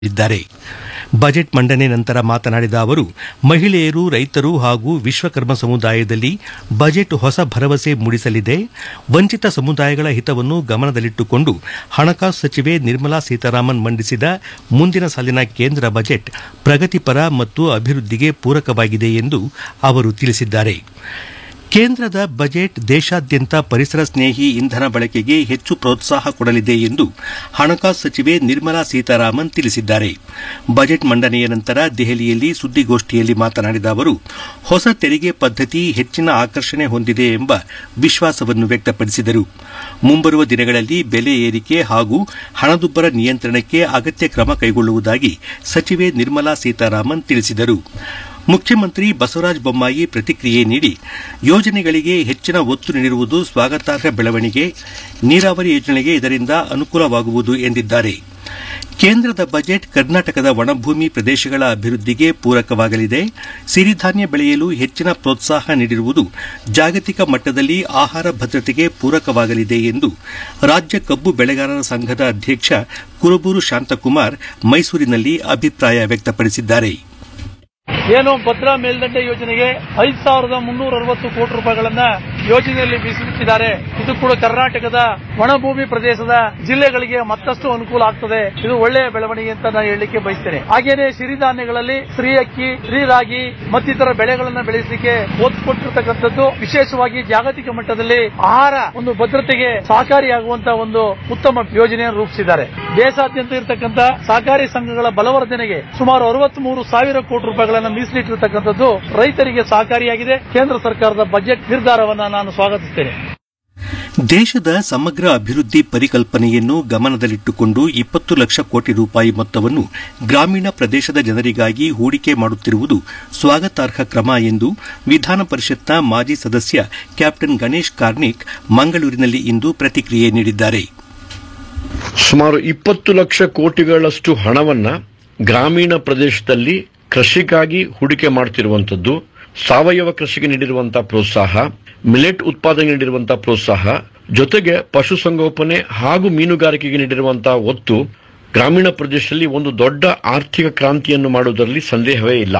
ಇದ್ದಾರೆ ಬಜೆಟ್ ಮಂಡನೆ ನಂತರ ಮಾತನಾಡಿದ ಅವರು ಮಹಿಳೆಯರು ರೈತರು ಹಾಗೂ ವಿಶ್ವಕರ್ಮ ಸಮುದಾಯದಲ್ಲಿ ಬಜೆಟ್ ಹೊಸ ಭರವಸೆ ಮೂಡಿಸಲಿದೆ ವಂಚಿತ ಸಮುದಾಯಗಳ ಹಿತವನ್ನು ಗಮನದಲ್ಲಿಟ್ಟುಕೊಂಡು ಹಣಕಾಸು ಸಚಿವೆ ನಿರ್ಮಲಾ ಸೀತಾರಾಮನ್ ಮಂಡಿಸಿದ ಮುಂದಿನ ಸಾಲಿನ ಕೇಂದ್ರ ಬಜೆಟ್ ಪ್ರಗತಿಪರ ಮತ್ತು ಅಭಿವೃದ್ಧಿಗೆ ಪೂರಕವಾಗಿದೆ ಎಂದು ಅವರು ತಿಳಿಸಿದ್ದಾರೆ ಕೇಂದ್ರದ ಬಜೆಟ್ ದೇಶಾದ್ಯಂತ ಪರಿಸರ ಸ್ನೇಹಿ ಇಂಧನ ಬಳಕೆಗೆ ಹೆಚ್ಚು ಪ್ರೋತ್ಸಾಹ ಕೊಡಲಿದೆ ಎಂದು ಹಣಕಾಸು ಸಚಿವೆ ನಿರ್ಮಲಾ ಸೀತಾರಾಮನ್ ತಿಳಿಸಿದ್ದಾರೆ ಬಜೆಟ್ ಮಂಡನೆಯ ನಂತರ ದೆಹಲಿಯಲ್ಲಿ ಸುದ್ದಿಗೋಷ್ಠಿಯಲ್ಲಿ ಮಾತನಾಡಿದ ಅವರು ಹೊಸ ತೆರಿಗೆ ಪದ್ದತಿ ಹೆಚ್ಚಿನ ಆಕರ್ಷಣೆ ಹೊಂದಿದೆ ಎಂಬ ವಿಶ್ವಾಸವನ್ನು ವ್ಯಕ್ತಪಡಿಸಿದರು ಮುಂಬರುವ ದಿನಗಳಲ್ಲಿ ಬೆಲೆ ಏರಿಕೆ ಹಾಗೂ ಹಣದುಬ್ಬರ ನಿಯಂತ್ರಣಕ್ಕೆ ಅಗತ್ಯ ಕ್ರಮ ಕೈಗೊಳ್ಳುವುದಾಗಿ ಸಚಿವೆ ನಿರ್ಮಲಾ ಸೀತಾರಾಮನ್ ತಿಳಿಸಿದರು ಮುಖ್ಯಮಂತ್ರಿ ಬಸವರಾಜ ಬೊಮ್ಮಾಯಿ ಪ್ರತಿಕ್ರಿಯೆ ನೀಡಿ ಯೋಜನೆಗಳಿಗೆ ಹೆಚ್ಚಿನ ಒತ್ತು ನೀಡಿರುವುದು ಸ್ವಾಗತಾರ್ಹ ಬೆಳವಣಿಗೆ ನೀರಾವರಿ ಯೋಜನೆಗೆ ಇದರಿಂದ ಅನುಕೂಲವಾಗುವುದು ಎಂದಿದ್ದಾರೆ ಕೇಂದ್ರದ ಬಜೆಟ್ ಕರ್ನಾಟಕದ ಒಣಭೂಮಿ ಪ್ರದೇಶಗಳ ಅಭಿವೃದ್ಧಿಗೆ ಪೂರಕವಾಗಲಿದೆ ಸಿರಿಧಾನ್ಯ ಬೆಳೆಯಲು ಹೆಚ್ಚಿನ ಪ್ರೋತ್ಸಾಹ ನೀಡಿರುವುದು ಜಾಗತಿಕ ಮಟ್ಟದಲ್ಲಿ ಆಹಾರ ಭದ್ರತೆಗೆ ಪೂರಕವಾಗಲಿದೆ ಎಂದು ರಾಜ್ಯ ಕಬ್ಬು ಬೆಳೆಗಾರರ ಸಂಘದ ಅಧ್ಯಕ್ಷ ಕುರುಬೂರು ಶಾಂತಕುಮಾರ್ ಮೈಸೂರಿನಲ್ಲಿ ಅಭಿಪ್ರಾಯ ವ್ಯಕ್ತಪಡಿಸಿದ್ದಾರೆ ಏನು ಭದ್ರಾ ಮೇಲ್ದಂಡೆ ಯೋಜನೆಗೆ ಐದು ಸಾವಿರದ ಮುನ್ನೂರ ಅರವತ್ತು ಕೋಟಿ ರೂಪಾಯಿಗಳನ್ನ ಯೋಜನೆಯಲ್ಲಿ ಮೀಸಲಿಟ್ಟಿದ್ದಾರೆ ಇದು ಕೂಡ ಕರ್ನಾಟಕದ ಒಣಭೂಮಿ ಪ್ರದೇಶದ ಜಿಲ್ಲೆಗಳಿಗೆ ಮತ್ತಷ್ಟು ಅನುಕೂಲ ಆಗ್ತದೆ ಇದು ಒಳ್ಳೆಯ ಬೆಳವಣಿಗೆ ಅಂತ ನಾನು ಹೇಳಲಿಕ್ಕೆ ಬಯಸ್ತೇನೆ ಹಾಗೇನೆ ಸಿರಿಧಾನ್ಯಗಳಲ್ಲಿ ಸಿರಿ ಅಕ್ಕಿ ಸಿರಿ ರಾಗಿ ಮತ್ತಿತರ ಬೆಳೆಗಳನ್ನ ಬೆಳೆಸಲಿಕ್ಕೆ ಒತ್ತು ಕೊಟ್ಟಿರ್ತಕ್ಕಂಥದ್ದು ವಿಶೇಷವಾಗಿ ಜಾಗತಿಕ ಮಟ್ಟದಲ್ಲಿ ಆಹಾರ ಒಂದು ಭದ್ರತೆಗೆ ಸಹಕಾರಿಯಾಗುವಂತಹ ಒಂದು ಉತ್ತಮ ಯೋಜನೆಯನ್ನು ರೂಪಿಸಿದ್ದಾರೆ ದೇಶಾದ್ಯಂತ ಇರತಕ್ಕಂಥ ಸಹಕಾರಿ ಸಂಘಗಳ ಬಲವರ್ಧನೆಗೆ ಸುಮಾರು ಅರವತ್ಮೂರು ಸಾವಿರ ಕೋಟಿ ರೂಪಾಯಿಗಳನ್ನು ಮೀಸಲಿಟ್ಟಿರತಕ್ಕಂಥದ್ದು ರೈತರಿಗೆ ಸಹಕಾರಿಯಾಗಿದೆ ಕೇಂದ್ರ ಸರ್ಕಾರದ ಬಜೆಟ್ ನಿರ್ಧಾರವನ್ನು ನಾನು ಸ್ವಾಗತಿಸ್ತೇನೆ ದೇಶದ ಸಮಗ್ರ ಅಭಿವೃದ್ಧಿ ಪರಿಕಲ್ಪನೆಯನ್ನು ಗಮನದಲ್ಲಿಟ್ಟುಕೊಂಡು ಇಪ್ಪತ್ತು ಲಕ್ಷ ಕೋಟಿ ರೂಪಾಯಿ ಮೊತ್ತವನ್ನು ಗ್ರಾಮೀಣ ಪ್ರದೇಶದ ಜನರಿಗಾಗಿ ಹೂಡಿಕೆ ಮಾಡುತ್ತಿರುವುದು ಸ್ವಾಗತಾರ್ಹ ಕ್ರಮ ಎಂದು ವಿಧಾನ ಪರಿಷತ್ನ ಮಾಜಿ ಸದಸ್ಯ ಕ್ಯಾಪ್ಟನ್ ಗಣೇಶ್ ಕಾರ್ನಿಕ್ ಮಂಗಳೂರಿನಲ್ಲಿ ಇಂದು ಪ್ರತಿಕ್ರಿಯೆ ನೀಡಿದ್ದಾರೆ ಸುಮಾರು ಇಪ್ಪತ್ತು ಲಕ್ಷ ಕೋಟಿಗಳಷ್ಟು ಹಣವನ್ನ ಗ್ರಾಮೀಣ ಪ್ರದೇಶದಲ್ಲಿ ಕೃಷಿಗಾಗಿ ಹೂಡಿಕೆ ಮಾಡುತ್ತಿರುವಂತದ್ದು ಸಾವಯವ ಕೃಷಿಗೆ ನೀಡಿರುವಂತಹ ಪ್ರೋತ್ಸಾಹ ಮಿಲೆಟ್ ಉತ್ಪಾದನೆಗೆ ನೀಡಿರುವಂತಹ ಪ್ರೋತ್ಸಾಹ ಜೊತೆಗೆ ಪಶುಸಂಗೋಪನೆ ಹಾಗೂ ಮೀನುಗಾರಿಕೆಗೆ ನೀಡಿರುವಂತಹ ಒತ್ತು ಗ್ರಾಮೀಣ ಪ್ರದೇಶದಲ್ಲಿ ಒಂದು ದೊಡ್ಡ ಆರ್ಥಿಕ ಕ್ರಾಂತಿಯನ್ನು ಮಾಡುವುದರಲ್ಲಿ ಸಂದೇಹವೇ ಇಲ್ಲ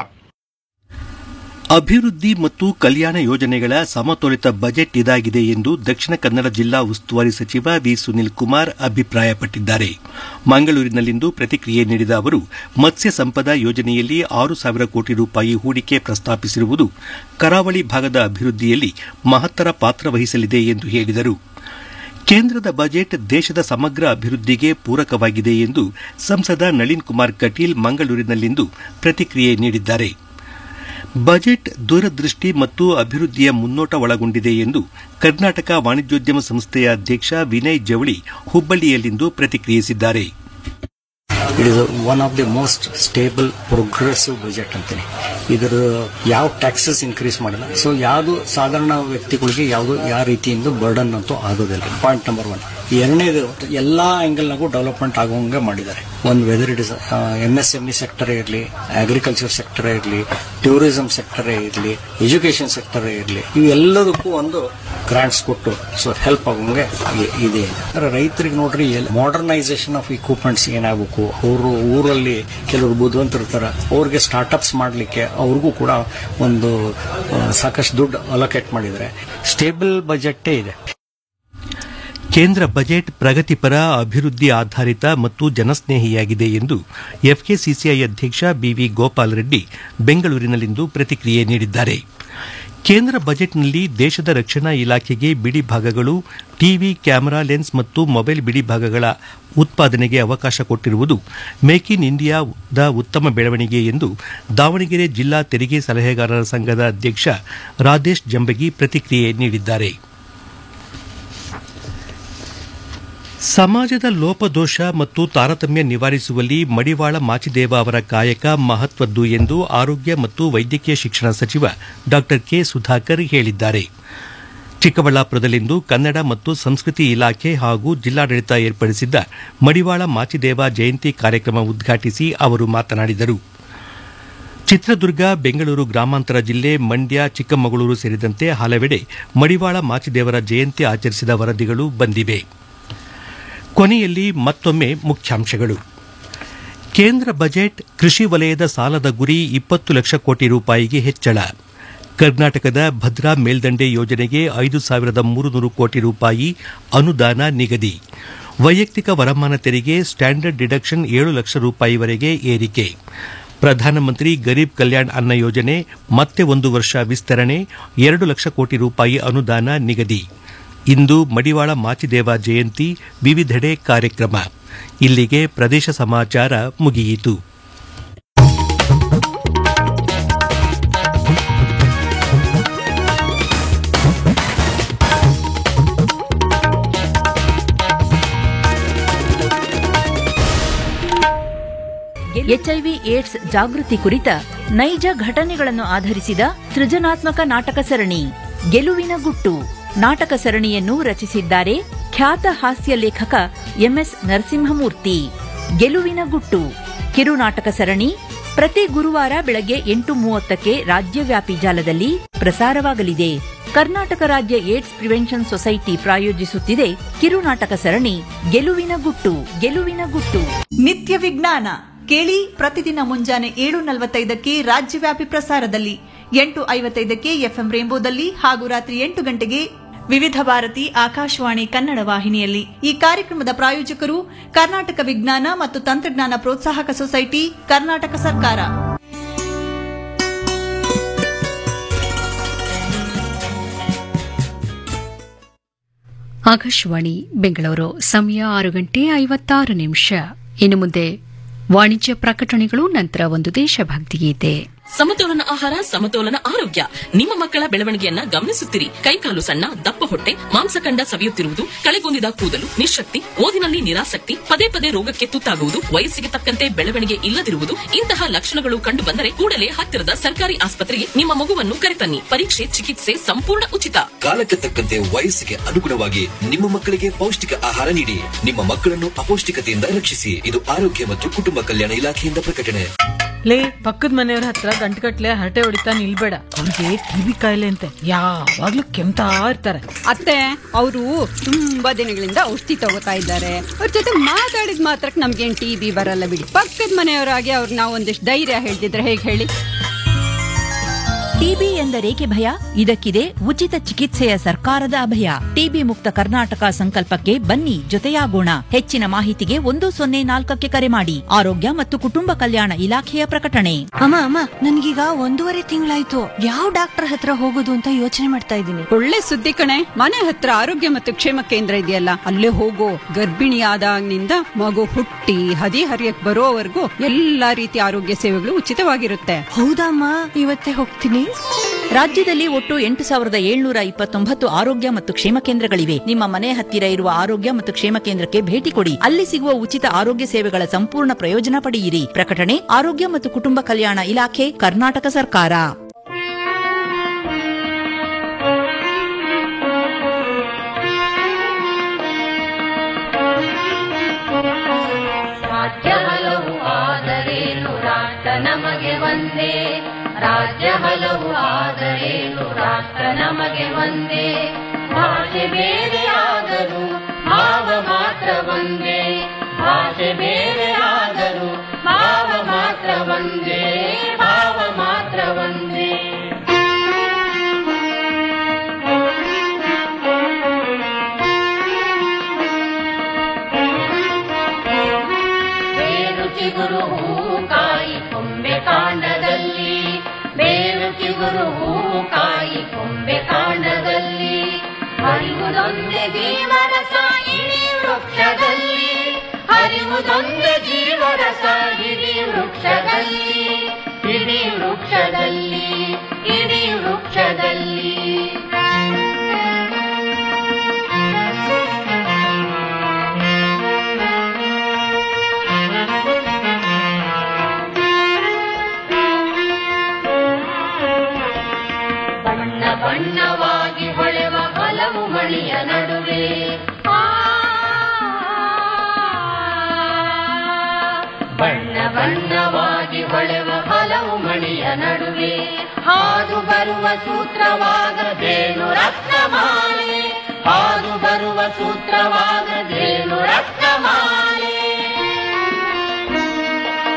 ಅಭಿವೃದ್ಧಿ ಮತ್ತು ಕಲ್ಯಾಣ ಯೋಜನೆಗಳ ಸಮತೋಲಿತ ಬಜೆಟ್ ಇದಾಗಿದೆ ಎಂದು ದಕ್ಷಿಣ ಕನ್ನಡ ಜಿಲ್ಲಾ ಉಸ್ತುವಾರಿ ಸಚಿವ ವಿ ಸುನಿಲ್ ಕುಮಾರ್ ಅಭಿಪ್ರಾಯಪಟ್ಟಿದ್ದಾರೆ ಮಂಗಳೂರಿನಲ್ಲಿಂದು ಪ್ರತಿಕ್ರಿಯೆ ನೀಡಿದ ಅವರು ಮತ್ಸ್ಯ ಸಂಪದ ಯೋಜನೆಯಲ್ಲಿ ಆರು ಸಾವಿರ ಕೋಟಿ ರೂಪಾಯಿ ಹೂಡಿಕೆ ಪ್ರಸ್ತಾಪಿಸಿರುವುದು ಕರಾವಳಿ ಭಾಗದ ಅಭಿವೃದ್ಧಿಯಲ್ಲಿ ಮಹತ್ತರ ಪಾತ್ರ ವಹಿಸಲಿದೆ ಎಂದು ಹೇಳಿದರು ಕೇಂದ್ರದ ಬಜೆಟ್ ದೇಶದ ಸಮಗ್ರ ಅಭಿವೃದ್ಧಿಗೆ ಪೂರಕವಾಗಿದೆ ಎಂದು ಸಂಸದ ನಳಿನ್ ಕುಮಾರ್ ಕಟೀಲ್ ಮಂಗಳೂರಿನಲ್ಲಿಂದು ಪ್ರತಿಕ್ರಿಯೆ ನೀಡಿದ್ದಾರೆ ಬಜೆಟ್ ದೂರದೃಷ್ಟಿ ಮತ್ತು ಅಭಿವೃದ್ಧಿಯ ಮುನ್ನೋಟ ಒಳಗೊಂಡಿದೆ ಎಂದು ಕರ್ನಾಟಕ ವಾಣಿಜ್ಯೋದ್ಯಮ ಸಂಸ್ಥೆಯ ಅಧ್ಯಕ್ಷ ವಿನಯ್ ಜವಳಿ ಹುಬ್ಬಳ್ಳಿಯಲ್ಲಿಂದು ಪ್ರತಿಕ್ರಿಯಿಸಿದ್ದಾರೆ it is one of the most stable progressive budget ಅಂತೀನಿ ಇದರ ಯಾವ ಟ್ಯಾಕ್ಸಸ್ ಇನ್ಕ್ರೀಸ್ ಮಾಡಿಲ್ಲ ಸೊ ಯಾವುದು ಸಾಧಾರಣ ವ್ಯಕ್ತಿಗಳಿಗೆ ಯಾವುದು ಯಾವ ರೀತಿಯಿಂದ ಬರ್ಡನ್ ಅಂತೂ ಆಗೋದಿಲ್ಲ ಪಾಯಿಂಟ್ ನಂಬರ್ ಒನ್ ಎರಡನೇದು ಎಲ್ಲಾ ಆಂಗಲ್ನಾಗೂ ಡೆವಲಪ್ಮೆಂಟ್ ಆಗುವಂಗೆ ಮಾಡಿದ್ದಾರೆ ಒಂದು whether it is M S M E ಸೆಕ್ಟರೇ ಇರಲಿ ಅಗ್ರಿಕಲ್ಚರ್ ಸೆಕ್ಟರೇ ಇರಲಿ ಟೂರಿಸಂ ಸೆಕ್ಟರೇ ಇರಲಿ ಎಜುಕೇಶನ್ ಸೆಕ್ಟರೇ ಇರಲಿ ಇವೆಲ್ಲದಕ್ಕೂ ಒಂದು ಗ್ರಾಂಟ್ಸ್ ಕೊಟ್ಟು ಸೊ ಹೆಲ್ಪ್ ಆಗುವಂಗೆ ಇ- ಇದೆ ಅಂದ್ರೆ ರೈತರಿಗೆ ನೋಡ್ರಿ ಮಾಡರ್ನೈಸೇಷನ್ ಆಫ್ ಇಕ್ವಿಪ್ಮೆಂಟ್ಸ್ ಏನಾಗಬೇಕು ಅವರು ಊರಲ್ಲಿ ಕೆಲವರು ಬುದ್ಧಿವಂತರಿರ್ತಾರೆ ಅವ್ರಿಗೆ ಸ್ಟಾರ್ಟ್ಅಪ್ಸ್ ಮಾಡಲಿಕ್ಕೆ ಅವ್ರಿಗೂ ಕೂಡ ಒಂದು ಆ, ಸಾಕಷ್ಟು ದುಡ್ಡು ಅಲೋಕೇಟ್ ಮಾಡಿದ್ದಾರೆ ಸ್ಟೇಬಲ್ ಬಜೆಟ್ಟೇ ಇದೆ ಕೇಂದ್ರ ಬಜೆಟ್ ಪ್ರಗತಿಪರ ಅಭಿವೃದ್ಧಿ ಆಧಾರಿತ ಮತ್ತು ಜನಸ್ನೇಹಿಯಾಗಿದೆ ಎಂದು ಎಫ್ಕೆಸಿಸಿಐ ಅಧ್ಯಕ್ಷ ಬಿವಿ ಗೋಪಾಲ್ ರೆಡ್ಡಿ ಬೆಂಗಳೂರಿನಲ್ಲಿಂದು ಪ್ರತಿಕ್ರಿಯೆ ನೀಡಿದ್ದಾರೆ ಕೇಂದ್ರ ಬಜೆಟ್ನಲ್ಲಿ ದೇಶದ ರಕ್ಷಣಾ ಇಲಾಖೆಗೆ ಬಿಡಿ ಭಾಗಗಳು ಟಿವಿ ಕ್ಯಾಮೆರಾ ಲೆನ್ಸ್ ಮತ್ತು ಮೊಬೈಲ್ ಬಿಡಿ ಭಾಗಗಳ ಉತ್ಪಾದನೆಗೆ ಅವಕಾಶ ಕೊಟ್ಟಿರುವುದು ಮೇಕ್ ಇನ್ ಇಂಡಿಯಾದ ಉತ್ತಮ ಬೆಳವಣಿಗೆ ಎಂದು ದಾವಣಗೆರೆ ಜಿಲ್ಲಾ ತೆರಿಗೆ ಸಲಹೆಗಾರರ ಸಂಘದ ಅಧ್ಯಕ್ಷ ರಾಧೇಶ್ ಜಂಬಗಿ ಪ್ರತಿಕ್ರಿಯೆ ನೀಡಿದ್ದಾರೆ ಸಮಾಜದ ಲೋಪದೋಷ ಮತ್ತು ತಾರತಮ್ಯ ನಿವಾರಿಸುವಲ್ಲಿ ಮಡಿವಾಳ ಮಾಚಿದೇವ ಅವರ ಕಾಯಕ ಮಹತ್ವದ್ದು ಎಂದು ಆರೋಗ್ಯ ಮತ್ತು ವೈದ್ಯಕೀಯ ಶಿಕ್ಷಣ ಸಚಿವ ಡಾ ಕೆ ಸುಧಾಕರ್ ಹೇಳಿದ್ದಾರೆ ಚಿಕ್ಕಬಳ್ಳಾಪುರದಲ್ಲಿಂದು ಕನ್ನಡ ಮತ್ತು ಸಂಸ್ಕೃತಿ ಇಲಾಖೆ ಹಾಗೂ ಜಿಲ್ಲಾಡಳಿತ ಏರ್ಪಡಿಸಿದ್ದ ಮಡಿವಾಳ ಮಾಚಿದೇವ ಜಯಂತಿ ಕಾರ್ಯಕ್ರಮ ಉದ್ಘಾಟಿಸಿ ಅವರು ಮಾತನಾಡಿದರು ಚಿತ್ರದುರ್ಗ ಬೆಂಗಳೂರು ಗ್ರಾಮಾಂತರ ಜಿಲ್ಲೆ ಮಂಡ್ಯ ಚಿಕ್ಕಮಗಳೂರು ಸೇರಿದಂತೆ ಹಲವೆಡೆ ಮಡಿವಾಳ ಮಾಚಿದೇವರ ಜಯಂತಿ ಆಚರಿಸಿದ ವರದಿಗಳು ಬಂದಿವೆ ಕೊನೆಯಲ್ಲಿ ಮತ್ತೊಮ್ಮೆ ಮುಖ್ಯಾಂಶಗಳು ಕೇಂದ್ರ ಬಜೆಟ್ ಕೃಷಿ ವಲಯದ ಸಾಲದ ಗುರಿ ಇಪ್ಪತ್ತು ಲಕ್ಷ ಕೋಟಿ ರೂಪಾಯಿಗೆ ಹೆಚ್ಚಳ ಕರ್ನಾಟಕದ ಭದ್ರಾ ಮೇಲ್ದಂಡೆ ಯೋಜನೆಗೆ ಐದು ಸಾವಿರದ ಮೂರುನೂರು ಕೋಟಿ ರೂಪಾಯಿ ಅನುದಾನ ನಿಗದಿ ವೈಯಕ್ತಿಕ ವರಮಾನ ತೆರಿಗೆ ಸ್ಟ್ಯಾಂಡರ್ಡ್ ಡಿಡಕ್ಷನ್ ಏಳು ಲಕ್ಷ ರೂಪಾಯಿವರೆಗೆ ಏರಿಕೆ ಪ್ರಧಾನಮಂತ್ರಿ ಗರೀಬ್ ಕಲ್ಯಾಣ್ ಅನ್ನ ಯೋಜನೆ ಮತ್ತೆ ಒಂದು ವರ್ಷ ವಿಸ್ತರಣೆ ಎರಡು ಲಕ್ಷ ಕೋಟಿ ರೂಪಾಯಿ ಅನುದಾನ ನಿಗದಿ ಇಂದು ಮಡಿವಾಳ ಮಾಚಿದೇವ ಜಯಂತಿ ವಿವಿಧೆಡೆ ಕಾರ್ಯಕ್ರಮ ಇಲ್ಲಿಗೆ ಪ್ರದೇಶ ಸಮಾಚಾರ ಮುಗಿಯಿತು ಎಚ್ಐವಿ ಏಡ್ಸ್ ಜಾಗೃತಿ ಕುರಿತ ನೈಜ ಘಟನೆಗಳನ್ನು ಆಧರಿಸಿದ ಸೃಜನಾತ್ಮಕ ನಾಟಕ ಸರಣಿ ಗೆಲುವಿನ ಗುಟ್ಟು ನಾಟಕ ಸರಣಿಯನ್ನು ರಚಿಸಿದ್ದಾರೆ ಖ್ಯಾತ ಹಾಸ್ಯ ಲೇಖಕ ಎಂಎಸ್ ನರಸಿಂಹಮೂರ್ತಿ ಗೆಲುವಿನ ಗುಟ್ಟು ಕಿರು ನಾಟಕ ಸರಣಿ ಪ್ರತಿ ಗುರುವಾರ ಬೆಳಗ್ಗೆ ಎಂಟು ಮೂವತ್ತಕ್ಕೆ ರಾಜ್ಯವ್ಯಾಪಿ ಜಾಲದಲ್ಲಿ ಪ್ರಸಾರವಾಗಲಿದೆ ಕರ್ನಾಟಕ ರಾಜ್ಯ ಏಡ್ಸ್ ಪ್ರಿವೆನ್ಷನ್ ಸೊಸೈಟಿ ಪ್ರಾಯೋಜಿಸುತ್ತಿದೆ ಕಿರು ನಾಟಕ ಸರಣಿ ಗೆಲುವಿನ ಗುಟ್ಟು ಗೆಲುವಿನ ಗುಟ್ಟು ನಿತ್ಯ ವಿಜ್ಞಾನ ಕೇಳಿ ಪ್ರತಿದಿನ ಮುಂಜಾನೆ ಏಳು ನಲವತ್ತೈದಕ್ಕೆ ರಾಜ್ಯವ್ಯಾಪಿ ಪ್ರಸಾರದಲ್ಲಿ ಎಂಟು ಐವತ್ತೈದಕ್ಕೆ ಎಫ್ಎಂ ರೇಂಬೋದಲ್ಲಿ ಹಾಗೂ ರಾತ್ರಿ ಎಂಟು ಗಂಟೆಗೆ ವಿವಿಧ ಭಾರತಿ ಆಕಾಶವಾಣಿ ಕನ್ನಡ ವಾಹಿನಿಯಲ್ಲಿ ಈ ಕಾರ್ಯಕ್ರಮದ ಪ್ರಾಯೋಜಕರು ಕರ್ನಾಟಕ ವಿಜ್ಞಾನ ಮತ್ತು ತಂತ್ರಜ್ಞಾನ ಪ್ರೋತ್ಸಾಹಕ ಸೊಸೈಟಿ ಕರ್ನಾಟಕ ಸರ್ಕಾರ ಆಕಾಶವಾಣಿ ಬೆಂಗಳೂರು ಸಮಯ ಆರು ಗಂಟೆ ಐವತ್ತಾರು ನಿಮಿಷ ಇನ್ನು ಮುಂದೆ ವಾಣಿಜ್ಯ ಪ್ರಕಟಣೆಗಳು ನಂತರ ಒಂದು ದೇಶಭಕ್ತಿ ಗೀತೆ ಸಮತೋಲನ ಆಹಾರ ಸಮತೋಲನ ಆರೋಗ್ಯ ನಿಮ್ಮ ಮಕ್ಕಳ ಬೆಳವಣಿಗೆಯನ್ನ ಗಮನಿಸುತ್ತಿರಿ ಕೈಕಾಲು ಸಣ್ಣ ದಪ್ಪ ಹೊಟ್ಟೆ ಮಾಂಸಖಂಡ ಸವಿಯುತ್ತಿರುವುದು ಕಳೆಗೊಂದಿದ ಕೂದಲು ನಿಶಕ್ತಿ ಓದಿನಲ್ಲಿ ನಿರಾಸಕ್ತಿ ಪದೇ ಪದೇ ರೋಗಕ್ಕೆ ತುತ್ತಾಗುವುದು ವಯಸ್ಸಿಗೆ ತಕ್ಕಂತೆ ಬೆಳವಣಿಗೆ ಇಲ್ಲದಿರುವುದು ಇಂತಹ ಲಕ್ಷಣಗಳು ಕಂಡು ಬಂದರೆ ಕೂಡಲೇ ಹತ್ತಿರದ ಸರ್ಕಾರಿ ಆಸ್ಪತ್ರೆಗೆ ನಿಮ್ಮ ಮಗುವನ್ನು ಕರೆತನ್ನಿ ಪರೀಕ್ಷೆ ಚಿಕಿತ್ಸೆ ಸಂಪೂರ್ಣ ಉಚಿತ ಕಾಲಕ್ಕೆ ತಕ್ಕಂತೆ ವಯಸ್ಸಿಗೆ ಅನುಗುಣವಾಗಿ ನಿಮ್ಮ ಮಕ್ಕಳಿಗೆ ಪೌಷ್ಟಿಕ ಆಹಾರ ನೀಡಿ ನಿಮ್ಮ ಮಕ್ಕಳನ್ನು ಅಪೌಷ್ಟಿಕತೆಯಿಂದ ರಕ್ಷಿಸಿ ಇದು ಆರೋಗ್ಯ ಮತ್ತು ಕುಟುಂಬ ಕಲ್ಯಾಣ ಇಲಾಖೆಯಿಂದ ಪ್ರಕಟಣೆ ಲೇ ಪಕ್ಕದ ಮನೆಯವ್ರ ಹತ್ರ ಗಂಟುಗಟ್ಲೆ ಹರಟೆ ಹೊಡಿತಾ ನಿಲ್ಬೇಡ ಅವ್ರಿಗೆ ಟಿವಿ ಕಾಯಿಲೆ ಅಂತೆ ಯಾವಾಗ್ಲೂ ಕೆಮ್ತಾ ಇರ್ತಾರೆ ಅತ್ತೆ ಅವರು ತುಂಬಾ ದಿನಗಳಿಂದ ಔಷಧಿ ತಗೋತಾ ಇದ್ದಾರೆ ಅವ್ರ ಜೊತೆ ಮಾತಾಡಿದ ಮಾತ್ರಕ್ಕೆ ನಮ್ಗೇನ್ ಟಿ ಬಿ ಬರಲ್ಲ ಬಿಡಿ ಪಕ್ಕದ ಮನೆಯವರಾಗಿ ಅವ್ರಿಗೆ ನಾವು ಒಂದಿಷ್ಟು ಧೈರ್ಯ ಹೇಳ್ತಿದ್ರೆ ಹೇಗೆ ಹೇಳಿ ಟಿಬಿ ಎಂದರೇಕೆ ಭಯ ಇದಕ್ಕಿದೆ ಉಚಿತ ಚಿಕಿತ್ಸೆಯ ಸರ್ಕಾರದ ಅಭಯ ಟಿಬಿ ಮುಕ್ತ ಕರ್ನಾಟಕ ಸಂಕಲ್ಪಕ್ಕೆ ಬನ್ನಿ ಜೊತೆಯಾಗೋಣ ಹೆಚ್ಚಿನ ಮಾಹಿತಿಗೆ ಒಂದು ಸೊನ್ನೆ ನಾಲ್ಕಕ್ಕೆ ಕರೆ ಮಾಡಿ ಆರೋಗ್ಯ ಮತ್ತು ಕುಟುಂಬ ಕಲ್ಯಾಣ ಇಲಾಖೆಯ ಪ್ರಕಟಣೆ ಅಮ್ಮ ಅಮ್ಮ ನನ್ಗೀಗ ಒಂದೂವರೆ ತಿಂಗಳಾಯ್ತು ಯಾವ ಡಾಕ್ಟರ್ ಹತ್ರ ಹೋಗೋದು ಅಂತ ಯೋಚನೆ ಮಾಡ್ತಾ ಇದ್ದೀನಿ ಒಳ್ಳೆ ಸುದ್ದಿ ಕಣೆ ಮನೆ ಹತ್ರ ಆರೋಗ್ಯ ಮತ್ತು ಕ್ಷೇಮ ಕೇಂದ್ರ ಇದೆಯಲ್ಲ ಅಲ್ಲೇ ಹೋಗೋ ಗರ್ಭಿಣಿ ಆದಾಗಿನಿಂದ ಮಗು ಹುಟ್ಟಿ ಹದಿ ಹರಿಯಕ್ ಬರೋವರೆಗೂ ಎಲ್ಲಾ ರೀತಿಯ ಆರೋಗ್ಯ ಸೇವೆಗಳು ಉಚಿತವಾಗಿರುತ್ತೆ ಹೌದಮ್ಮ ಇವತ್ತೇ ಹೋಗ್ತೀನಿ ರಾಜ್ಯದಲ್ಲಿ ಒಟ್ಟು ಎಂಟು ಸಾವಿರದ ಏಳ್ನೂರ ಇಪ್ಪತ್ತೊಂಬತ್ತು ಆರೋಗ್ಯ ಮತ್ತು ಕ್ಷೇಮ ಕೇಂದ್ರಗಳಿವೆ ನಿಮ್ಮ ಮನೆ ಹತ್ತಿರ ಇರುವ ಆರೋಗ್ಯ ಮತ್ತು ಕ್ಷೇಮ ಕೇಂದ್ರಕ್ಕೆ ಭೇಟಿ ಕೊಡಿ ಅಲ್ಲಿ ಸಿಗುವ ಉಚಿತ ಆರೋಗ್ಯ ಸೇವೆಗಳ ಸಂಪೂರ್ಣ ಪ್ರಯೋಜನ ಪಡೆಯಿರಿ ಪ್ರಕಟಣೆ ಆರೋಗ್ಯ ಮತ್ತು ಕುಟುಂಬ ಕಲ್ಯಾಣ ಇಲಾಖೆ ಕರ್ನಾಟಕ ಸರ್ಕಾರ ರಾಜ್ಯ ಹಲವು ಆದರೇನು ರಾಷ್ಟ್ರ ನಮಗೆ ಒಂದೇ ರಾಜ್ಯ ಹಲವು ಆದರೇನು ರಾಷ್ಟ್ರ ನಮಗೆ ಒಂದೇ ಭಾಷೆ ಬೇರೆ ಆದರೂ ಭಾವ ಮಾತ್ರ ಒಂದೇ ಭಾಷೆ ಬೇರೆ ಆದರೂ ಭಾವ ಮಾತ್ರ ಒಂದೇ ಭಾವ ಮಾತ್ರ ಒಂದೇ ಬೇರು ಚಿಗುರು ಹೂ ಕಾಯಿ ಕೊಂಬೆ ಕಾಂಡದಲ್ಲಿ ಬೇರು ಚಿಗುರು ಹೂ ಕಾಯಿ ಕೊಂಬೆ ಕಾಂಡದಲ್ಲಿ ಹರಿವುದೊಂದೇ ಜೀವರಸ ಇಡೀ ವೃಕ್ಷದಲ್ಲಿ ಹರಿವುದೊಂದೇ ಜೀವರಸ ಇಡೀ ವೃಕ್ಷದಲ್ಲಿ ಇಡೀ ವೃಕ್ಷದಲ್ಲಿ ಇಡೀ ವೃಕ್ಷದಲ್ಲಿ ಬಣ್ಣ ಬಣ್ಣವಾಗಿ ಹೊಳೆವ ಹಲವು ಮಣಿಯ ನಡುವೆ ಆ, ಬಣ್ಣ ಬಣ್ಣವಾಗಿ ಹೊಳೆವ ಹಲವು ಮಣಿಯ ನಡುವೆ ಹಾದು ಬರುವ ಸೂತ್ರವಾಗದೇನು ರತ್ನಮಾಲೆ ಹಾದು ಬರುವ ಸೂತ್ರವಾಗದೇನು ರತ್ನಮಾಲೆ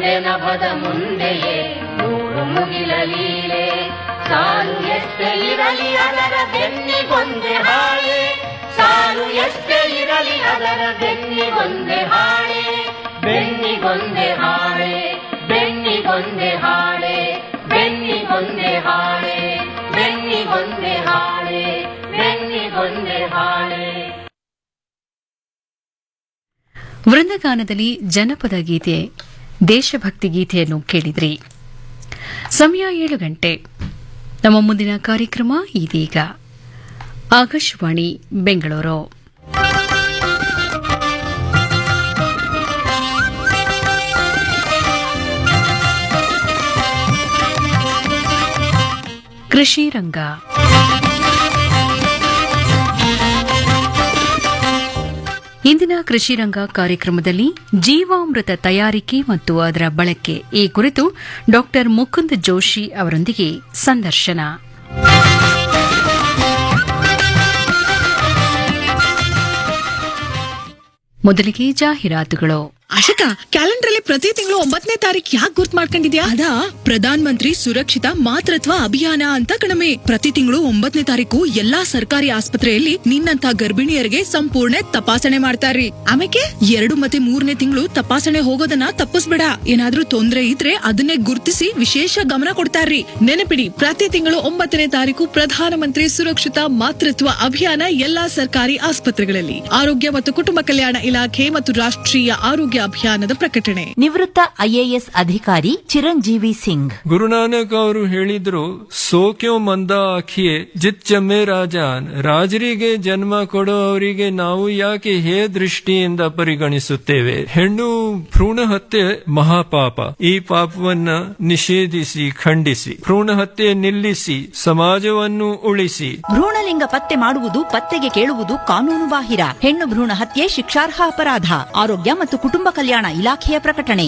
ಒಂದೇ ನಭದ ಮುಂದೆಯೇ ನೂರು ಮುಗಿಲ ಲೀಲೆ ಸಾಲು ಎಷ್ಟೇ ಇರಲಿ ಅದರ ಬೆನ್ನಿಗೊಂದೆ ಹಾಳೆ ಸಾಲು ಎಷ್ಟೇ ಇರಲಿ ಅದರ ಬೆನ್ನಿಗೊಂದೆ ಹಾಳೆ ಬೆನ್ನಿಗೊಂದೆ ಹಾಳೆ ಬೆನ್ನಿಗೊಂದೆ ಹಾಳೆ ಬೆನ್ನಿಗೊಂದೆ ಹಾಳೆ ಬೆನ್ನಿಗೊಂದೆ ಹಾಳೆ ಬೆನ್ನಿಗೊಂದೆ ಹಾಳೆ ವೃಂದಗಾನದಲ್ಲಿ ಜನಪದ ಗೀತೆ ದೇಶಭಕ್ತಿ ಗೀತೆಯನ್ನು ಕೇಳಿದ್ರಿ ಸಮಯ ಏಳು ಗಂಟೆ ನಮ್ಮ ಮುಂದಿನ ಕಾರ್ಯಕ್ರಮ ಇದೀಗ ಆಕಾಶವಾಣಿ ಬೆಂಗಳೂರು ಕೃಷಿ ರಂಗ ಇಂದಿನ ಕೃಷಿ ರಂಗ ಕಾರ್ಯಕ್ರಮದಲ್ಲಿ ಜೀವಾಮೃತ ತಯಾರಿಕೆ ಮತ್ತು ಅದರ ಬಳಕೆ ಈ ಕುರಿತು ಡಾ ಮುಕುಂದ್ ಜೋಶಿ ಅವರೊಂದಿಗೆ ಸಂದರ್ಶನ ಮೊದಲಿಗೆ ಜಾಹೀರಾತುಗಳು ಆಶಕ ಕ್ಯಾಲೆಂಡರ್ ಅಲ್ಲಿ ಪ್ರತಿ ತಿಂಗಳು ಒಂಬತ್ತನೇ ತಾರೀಕು ಯಾಕೆ ಗುರ್ತ್ ಮಾಡ್ಕೊಂಡಿದ್ಯಾ ಅದಾ ಪ್ರಧಾನ ಮಂತ್ರಿ ಸುರಕ್ಷಿತ ಮಾತೃತ್ವ ಅಭಿಯಾನ ಅಂತ ಕಣಮೆ ಪ್ರತಿ ತಿಂಗಳು ಒಂಬತ್ತನೇ ತಾರೀಕು ಎಲ್ಲಾ ಸರ್ಕಾರಿ ಆಸ್ಪತ್ರೆಯಲ್ಲಿ ನಿನ್ನಂತ ಗರ್ಭಿಣಿಯರಿಗೆ ಸಂಪೂರ್ಣ ತಪಾಸಣೆ ಮಾಡ್ತಾರ್ರಿ ಆಮೇಲೆ ಎರಡು ಮತ್ತೆ ಮೂರನೇ ತಿಂಗಳು ತಪಾಸಣೆ ಹೋಗೋದನ್ನ ತಪ್ಪಿಸ್ಬೇಡ ಏನಾದ್ರೂ ತೊಂದ್ರೆ ಇದ್ರೆ ಅದನ್ನೇ ಗುರ್ತಿಸಿ ವಿಶೇಷ ಗಮನ ಕೊಡ್ತಾರ್ರಿ ನೆನಪಿಡಿ ಪ್ರತಿ ತಿಂಗಳು ಒಂಬತ್ತನೇ ತಾರೀಕು ಪ್ರಧಾನಮಂತ್ರಿ ಸುರಕ್ಷಿತ ಮಾತೃತ್ವ ಅಭಿಯಾನ ಎಲ್ಲಾ ಸರ್ಕಾರಿ ಆಸ್ಪತ್ರೆಗಳಲ್ಲಿ ಆರೋಗ್ಯ ಮತ್ತು ಕುಟುಂಬ ಕಲ್ಯಾಣ ಇಲಾಖೆ ಮತ್ತು ರಾಷ್ಟ್ರೀಯ ಆರೋಗ್ಯ ಅಭಿಯಾನದ ಪ್ರಕಟಣೆ ನಿವೃತ್ತ ಐಎಎಸ್ ಅಧಿಕಾರಿ ಚಿರಂಜೀವಿ ಸಿಂಗ್ ಗುರುನಾನಕ್ ಅವರು ಹೇಳಿದ್ರು ಸೋಕ್ಯೋ ಮಂದ ಆಖಿಯೇ ಜಿತ್ ಜಮ್ಮೆ ರಾಜಾನ್ ರಾಜರಿಗೆ ಜನ್ಮ ಕೊಡೋ ಅವರಿಗೆ ನಾವು ಯಾಕೆ ಹೇ ದೃಷ್ಟಿಯಿಂದ ಪರಿಗಣಿಸುತ್ತೇವೆ ಹೆಣ್ಣು ಭ್ರೂಣ ಹತ್ಯೆ ಮಹಾಪಾಪ ಈ ಪಾಪವನ್ನ ನಿಷೇಧಿಸಿ ಖಂಡಿಸಿ ಭ್ರೂಣ ಹತ್ಯೆ ನಿಲ್ಲಿಸಿ ಸಮಾಜವನ್ನು ಉಳಿಸಿ ಭ್ರೂಣಲಿಂಗ ಪತ್ತೆ ಮಾಡುವುದು ಪತ್ತೆಗೆ ಕೇಳುವುದು ಕಾನೂನು ಬಾಹಿರ ಹೆಣ್ಣು ಭ್ರೂಣ ಹತ್ಯೆ ಶಿಕ್ಷಾರ್ಹ ಅಪರಾಧ ಆರೋಗ್ಯ ಮತ್ತು ಕುಟುಂಬ ಕಲ್ಯಾಣ ಇಲಾಖೆಯ ಪ್ರಕಟಣೆ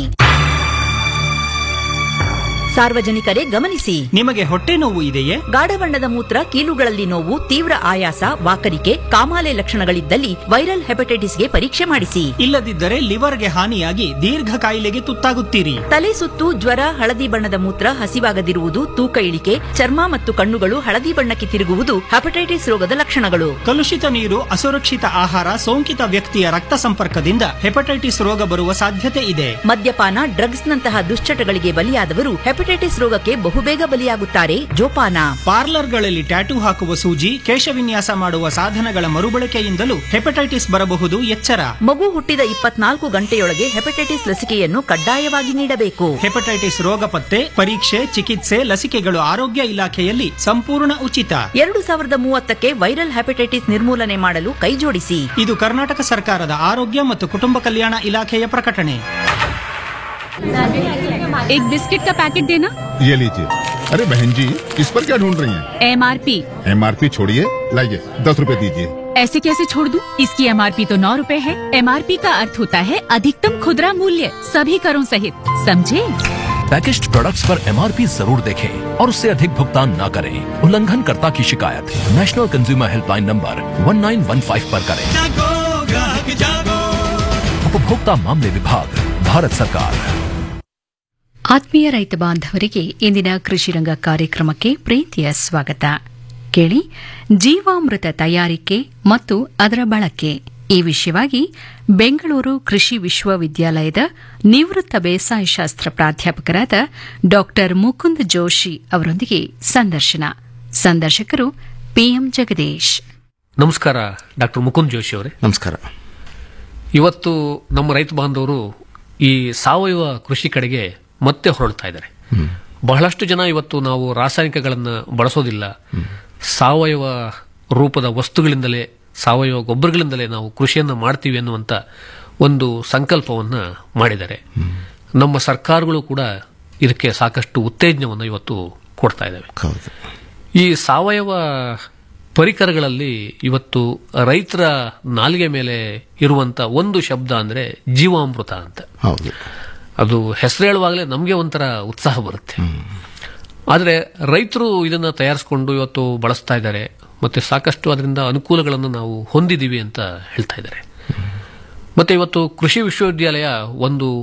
ಸಾರ್ವಜನಿಕರೇ ಗಮನಿಸಿ ನಿಮಗೆ ಹೊಟ್ಟೆ ನೋವು ಇದೆಯೇ ಗಾಢ ಬಣ್ಣದ ಮೂತ್ರ ಕೀಲುಗಳಲ್ಲಿ ನೋವು ತೀವ್ರ ಆಯಾಸ ವಾಕರಿಕೆ ಕಾಮಾಲೆ ಲಕ್ಷಣಗಳಿದ್ದಲ್ಲಿ ವೈರಲ್ ಹೆಪಟೈಟಿಸ್ಗೆ ಪರೀಕ್ಷೆ ಮಾಡಿಸಿ ಇಲ್ಲದಿದ್ದರೆ ಲಿವರ್ಗೆ ಹಾನಿಯಾಗಿ ದೀರ್ಘ ಕಾಯಿಲೆಗೆ ತುತ್ತಾಗುತ್ತೀರಿ ತಲೆ ಸುತ್ತು ಜ್ವರ ಹಳದಿ ಬಣ್ಣದ ಮೂತ್ರ ಹಸಿವಾಗದಿರುವುದು ತೂಕ ಇಳಿಕೆ ಚರ್ಮ ಮತ್ತು ಕಣ್ಣುಗಳು ಹಳದಿ ಬಣ್ಣಕ್ಕೆ ತಿರುಗುವುದು ಹೆಪಟೈಟಿಸ್ ರೋಗದ ಲಕ್ಷಣಗಳು ಕಲುಷಿತ ನೀರು ಅಸುರಕ್ಷಿತ ಆಹಾರ ಸೋಂಕಿತ ವ್ಯಕ್ತಿಯ ರಕ್ತ ಸಂಪರ್ಕದಿಂದ ಹೆಪಟೈಟಿಸ್ ರೋಗ ಬರುವ ಸಾಧ್ಯತೆ ಇದೆ ಮದ್ಯಪಾನ ಡ್ರಗ್ಸ್ನಂತಹ ದುಶ್ಚಟಗಳಿಗೆ ಬಲಿಯಾದವರು ಹೆಪಟೈಟಿಸ್ ರೋಗಕ್ಕೆ ಬಹುಬೇಗ ಬಲಿಯಾಗುತ್ತಾರೆ ಜೋಪಾನ ಪಾರ್ಲರ್ಗಳಲ್ಲಿ ಟ್ಯಾಟೂ ಹಾಕುವ ಸೂಜಿ ಕೇಶವಿನ್ಯಾಸ ಮಾಡುವ ಸಾಧನಗಳ ಮರುಬಳಕೆಯಿಂದಲೂ ಹೆಪಟೈಟಿಸ್ ಬರಬಹುದು ಎಚ್ಚರ ಮಗು ಹುಟ್ಟಿದ ಇಪ್ಪತ್ನಾಲ್ಕು ಗಂಟೆಯೊಳಗೆ ಹೆಪಟೈಟಿಸ್ ಲಸಿಕೆಯನ್ನು ಕಡ್ಡಾಯವಾಗಿ ನೀಡಬೇಕು ಹೆಪಟೈಟಿಸ್ ರೋಗ ಪತ್ತೆ ಪರೀಕ್ಷೆ ಚಿಕಿತ್ಸೆ ಲಸಿಕೆಗಳು ಆರೋಗ್ಯ ಇಲಾಖೆಯಲ್ಲಿ ಸಂಪೂರ್ಣ ಉಚಿತ ಎರಡು ಸಾವಿರದ ಮೂವತ್ತಕ್ಕೆ ವೈರಲ್ ಹೆಪಟೈಟಿಸ್ ನಿರ್ಮೂಲನೆ ಮಾಡಲು ಕೈಜೋಡಿಸಿ ಇದು ಕರ್ನಾಟಕ ಸರ್ಕಾರದ ಆರೋಗ್ಯ ಮತ್ತು ಕುಟುಂಬ ಕಲ್ಯಾಣ ಇಲಾಖೆಯ ಪ್ರಕಟಣೆ एक बिस्किट का पैकेट देना ये लीजिए अरे बहन जी इस पर क्या ढूंढ रही हैं? एमआरपी एमआरपी छोड़िए लाइए दस रुपए दीजिए ऐसे कैसे छोड़ दूं? इसकी एमआरपी तो नौ रूपए है एमआरपी का अर्थ होता है अधिकतम खुदरा मूल्य सभी करों सहित समझे पैकेज्ड प्रोडक्ट्स पर एमआरपी जरूर देखें और उससे अधिक भुगतान न करें उल्लंघनकर्ता की शिकायत नेशनल कंज्यूमर हेल्पलाइन नंबर 1915 पर करें उपभोक्ता मामले विभाग भारत सरकार ಆತ್ಮೀಯ ರೈತ ಬಾಂಧವರಿಗೆ ಇಂದಿನ ಕೃಷಿರಂಗ ಕಾರ್ಯಕ್ರಮಕ್ಕೆ ಪ್ರೀತಿಯ ಸ್ವಾಗತ ಕೇಳಿ ಜೀವಾಮೃತ ತಯಾರಿಕೆ ಮತ್ತು ಅದರ ಬಳಕೆ ಈ ವಿಷಯವಾಗಿ ಬೆಂಗಳೂರು ಕೃಷಿ ವಿಶ್ವವಿದ್ಯಾಲಯದ ನಿವೃತ್ತ ಬೇಸಾಯ ಶಾಸ್ತ್ರ ಪ್ರಾಧ್ಯಾಪಕರಾದ ಡಾ ಮುಕುಂದ್ ಜೋಶಿ ಅವರೊಂದಿಗೆ ಸಂದರ್ಶನ ಸಂದರ್ಶಕರು ಪಿಎಂ ಜಗದೀಶ್ ನಮಸ್ಕಾರ ಡಾಕ್ಟರ್ ಮುಕುಂದ್ ಜೋಶಿ ಅವರೇ ನಮಸ್ಕಾರ ಇವತ್ತು ನಮ್ಮ ರೈತ ಬಾಂಧವರು ಈ ಸಾವಯವ ಕೃಷಿ ಕಡೆಗೆ ಮತ್ತೆ ಹೊರಡ್ತಾ ಇದ್ದಾರೆ ಬಹಳಷ್ಟು ಜನ ಇವತ್ತು ನಾವು ರಾಸಾಯನಿಕಗಳನ್ನು ಬಳಸೋದಿಲ್ಲ ಸಾವಯವ ರೂಪದ ವಸ್ತುಗಳಿಂದಲೇ ಸಾವಯವ ಗೊಬ್ಬರಗಳಿಂದಲೇ ನಾವು ಕೃಷಿಯನ್ನು ಮಾಡ್ತೀವಿ ಅನ್ನುವಂಥ ಒಂದು ಸಂಕಲ್ಪವನ್ನ ಮಾಡಿದ್ದಾರೆ ನಮ್ಮ ಸರ್ಕಾರಗಳು ಕೂಡ ಇದಕ್ಕೆ ಸಾಕಷ್ಟು ಉತ್ತೇಜನವನ್ನು ಇವತ್ತು ಕೊಡ್ತಾ ಇದ್ದಾವೆ ಈ ಸಾವಯವ ಪರಿಕರಗಳಲ್ಲಿ ಇವತ್ತು ರೈತರ ನಾಲಿಗೆ ಮೇಲೆ ಇರುವಂತ ಒಂದು ಶಬ್ದ ಅಂದ್ರೆ ಜೀವಾಮೃತ ಅಂತ ಹೌದು ಅದು ಹೆಸರು ಹೇಳುವಾಗಲೇ ನಮಗೆ ಒಂಥರ ಉತ್ಸಾಹ ಬರುತ್ತೆ ಆದರೆ ರೈತರು ಇದನ್ನ ತಯಾರಿಸಿಕೊಂಡು ಇವತ್ತು ಬಳಸ್ತಾ ಇದ್ದಾರೆ ಮತ್ತೆ ಸಾಕಷ್ಟು ಅದರಿಂದ ಅನುಕೂಲಗಳನ್ನು ನಾವು ಹೊಂದಿದ್ದೀವಿ ಅಂತ ಹೇಳ್ತಾ ಇದ್ದಾರೆ ಮತ್ತೆ ಇವತ್ತು ಕೃಷಿ ವಿಶ್ವವಿದ್ಯಾಲಯ ಒಂದು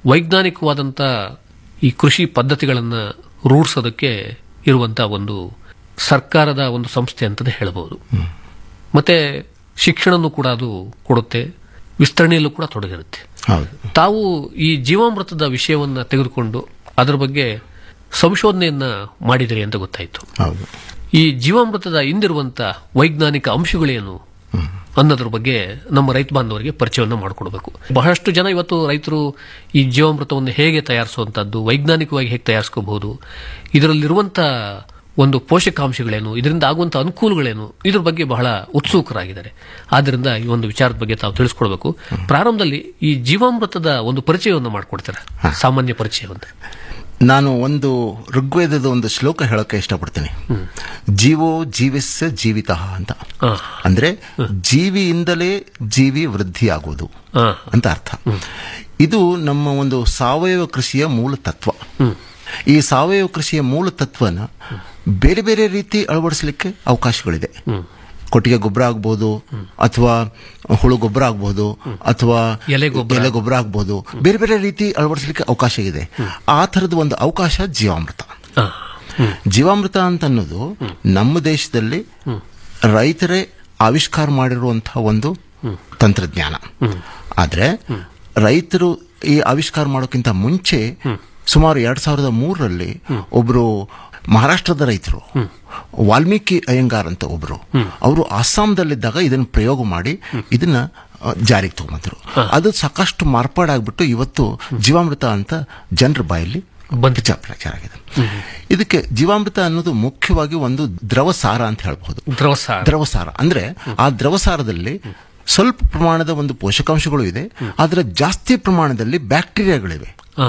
ವೈಜ್ಞಾನಿಕವಾದಂಥ ಈ ಕೃಷಿ ಪದ್ಧತಿಗಳನ್ನು ರೂಢಿಸೋದಕ್ಕೆ ಇರುವಂತ ಒಂದು ಸರ್ಕಾರದ ಒಂದು ಸಂಸ್ಥೆ ಅಂತಲೇ ಹೇಳಬಹುದು ಮತ್ತೆ ಶಿಕ್ಷಣನೂ ಕೂಡ ಅದು ಕೊಡುತ್ತೆ ವಿಸ್ತರಣೆಯಲ್ಲೂ ಕೂಡ ತೊಡಗಿರುತ್ತೆ ಹೌದು ತಾವು ಈ ಜೀವಾಮೃತದ ವಿಷಯವನ್ನ ತೆಗೆದುಕೊಂಡು ಅದರ ಬಗ್ಗೆ ಸಂಶೋಧನೆಯನ್ನ ಮಾಡಿದಿರಿ ಅಂತ ಗೊತ್ತಾಯಿತು ಹೌದು ಈ ಜೀವಾಮೃತದ ಹಿಂದಿರುವಂತ ವೈಜ್ಞಾನಿಕ ಅಂಶಗಳೇನು ಅನ್ನೋದ್ರ ಬಗ್ಗೆ ನಮ್ಮ ರೈತ ಬಾಂಧವರಿಗೆ ಪರಿಚಯವನ್ನು ಮಾಡಿಕೊಡ್ಬೇಕು ಬಹಳಷ್ಟು ಜನ ಇವತ್ತು ರೈತರು ಈ ಜೀವಾಮೃತವನ್ನು ಹೇಗೆ ತಯಾರಿಸುವಂತದ್ದು ವೈಜ್ಞಾನಿಕವಾಗಿ ಹೇಗೆ ತಯಾರಿಸ್ಕೋಬಹುದು ಇದರಲ್ಲಿರುವಂತ ಒಂದು ಪೋಷಕಾಂಶಗಳೇನು ಇದರಿಂದ ಆಗುವಂತ ಅನುಕೂಲಗಳೇನು ಇದ್ರ ಬಗ್ಗೆ ಬಹಳ ಉತ್ಸುಕರಾಗಿದ್ದಾರೆ ಆದ್ರಿಂದ ಈ ಒಂದು ವಿಚಾರದ ಬಗ್ಗೆ ತಾವು ತಿಳಿಸ್ಕೊಡ್ಬೇಕು ಪ್ರಾರಂಭದಲ್ಲಿ ಈ ಜೀವಾಮೃತದ ಒಂದು ಪರಿಚಯವನ್ನು ಮಾಡಿಕೊಡ್ತಾರೆ ಸಾಮಾನ್ಯ ಪರಿಚಯವನ್ನು ನಾನು ಒಂದು ಋಗ್ವೇದದ ಒಂದು ಶ್ಲೋಕ ಹೇಳೋಕೆ ಇಷ್ಟಪಡ್ತೀನಿ ಜೀವೋ ಜೀವಸ್ಯ ಜೀವಿತ ಅಂತ ಅಂದ್ರೆ ಜೀವಿಯಿಂದಲೇ ಜೀವಿ ವೃದ್ಧಿ ಆಗುವುದು ಅಂತ ಅರ್ಥ ಇದು ನಮ್ಮ ಒಂದು ಸಾವಯವ ಕೃಷಿಯ ಮೂಲ ತತ್ವ ಈ ಸಾವಯವ ಕೃಷಿಯ ಮೂಲ ತತ್ವನ ಬೇರೆ ಬೇರೆ ರೀತಿ ಅಳವಡಿಸಲಿಕ್ಕೆ ಅವಕಾಶಗಳಿದೆ ಕೊಟ್ಟಿಗೆ ಗೊಬ್ಬರ ಆಗ್ಬೋದು ಅಥವಾ ಹುಳು ಗೊಬ್ಬರ ಆಗ್ಬೋದು ಅಥವಾ ಎಲೆ ಗೊಬ್ಬರ. ಎಲೆ ಗೊಬ್ಬರ ಆಗ್ಬೋದು ಬೇರೆ ಬೇರೆ ರೀತಿ ಅಳವಡಿಸಲಿಕ್ಕೆ ಅವಕಾಶ ಇದೆ ಆ ಥರದ ಒಂದು ಅವಕಾಶ ಜೀವಾಮೃತ ಜೀವಾಮೃತ ಅಂತ ಅನ್ನೋದು ನಮ್ಮ ದೇಶದಲ್ಲಿ ರೈತರೇ ಆವಿಷ್ಕಾರ ಮಾಡಿರುವಂತಹ ಒಂದು ತಂತ್ರಜ್ಞಾನ ಆದ್ರೆ ರೈತರು ಈ ಆವಿಷ್ಕಾರ ಮಾಡೋಕ್ಕಿಂತ ಮುಂಚೆ ಸುಮಾರು ಎರಡ್ ಸಾವಿರದ ಮೂರರಲ್ಲಿ ಒಬ್ರು ಮಹಾರಾಷ್ಟ್ರದ ರೈತರು ವಾಲ್ಮೀಕಿ ಅಯ್ಯಂಗಾರ್ ಅಂತ ಒಬ್ರು ಅವರು ಅಸ್ಸಾಂದಲ್ಲಿದ್ದಾಗ ಇದನ್ನ ಪ್ರಯೋಗ ಮಾಡಿ ಇದನ್ನ ಆ, ಜಾರಿಗೆ ತಗೊಂಬಂದ್ರು ಅದು ಸಾಕಷ್ಟು ಮಾರ್ಪಾಡಾಗ್ಬಿಟ್ಟು ಇವತ್ತು ಜೀವಾಮೃತ ಅಂತ ಜನರ ಬಾಯಲ್ಲಿ ಪ್ರಚಾರ ಪ್ರಚಾರ ಆಗಿದೆ ಇದಕ್ಕೆ ಜೀವಾಮೃತ ಅನ್ನೋದು ಮುಖ್ಯವಾಗಿ ಒಂದು ದ್ರವ ಸಾರ ಅಂತ ಹೇಳ್ಬಹುದು ದ್ರವಸಾರ ದ್ರವಸಾರ ಅಂದ್ರೆ ಆ ದ್ರವಸಾರದಲ್ಲಿ ಸ್ವಲ್ಪ ಪ್ರಮಾಣದ ಒಂದು ಪೋಷಕಾಂಶಗಳು ಇದೆ ಆದರೆ ಜಾಸ್ತಿ ಪ್ರಮಾಣದಲ್ಲಿ ಬ್ಯಾಕ್ಟೀರಿಯಾಗಳಿವೆ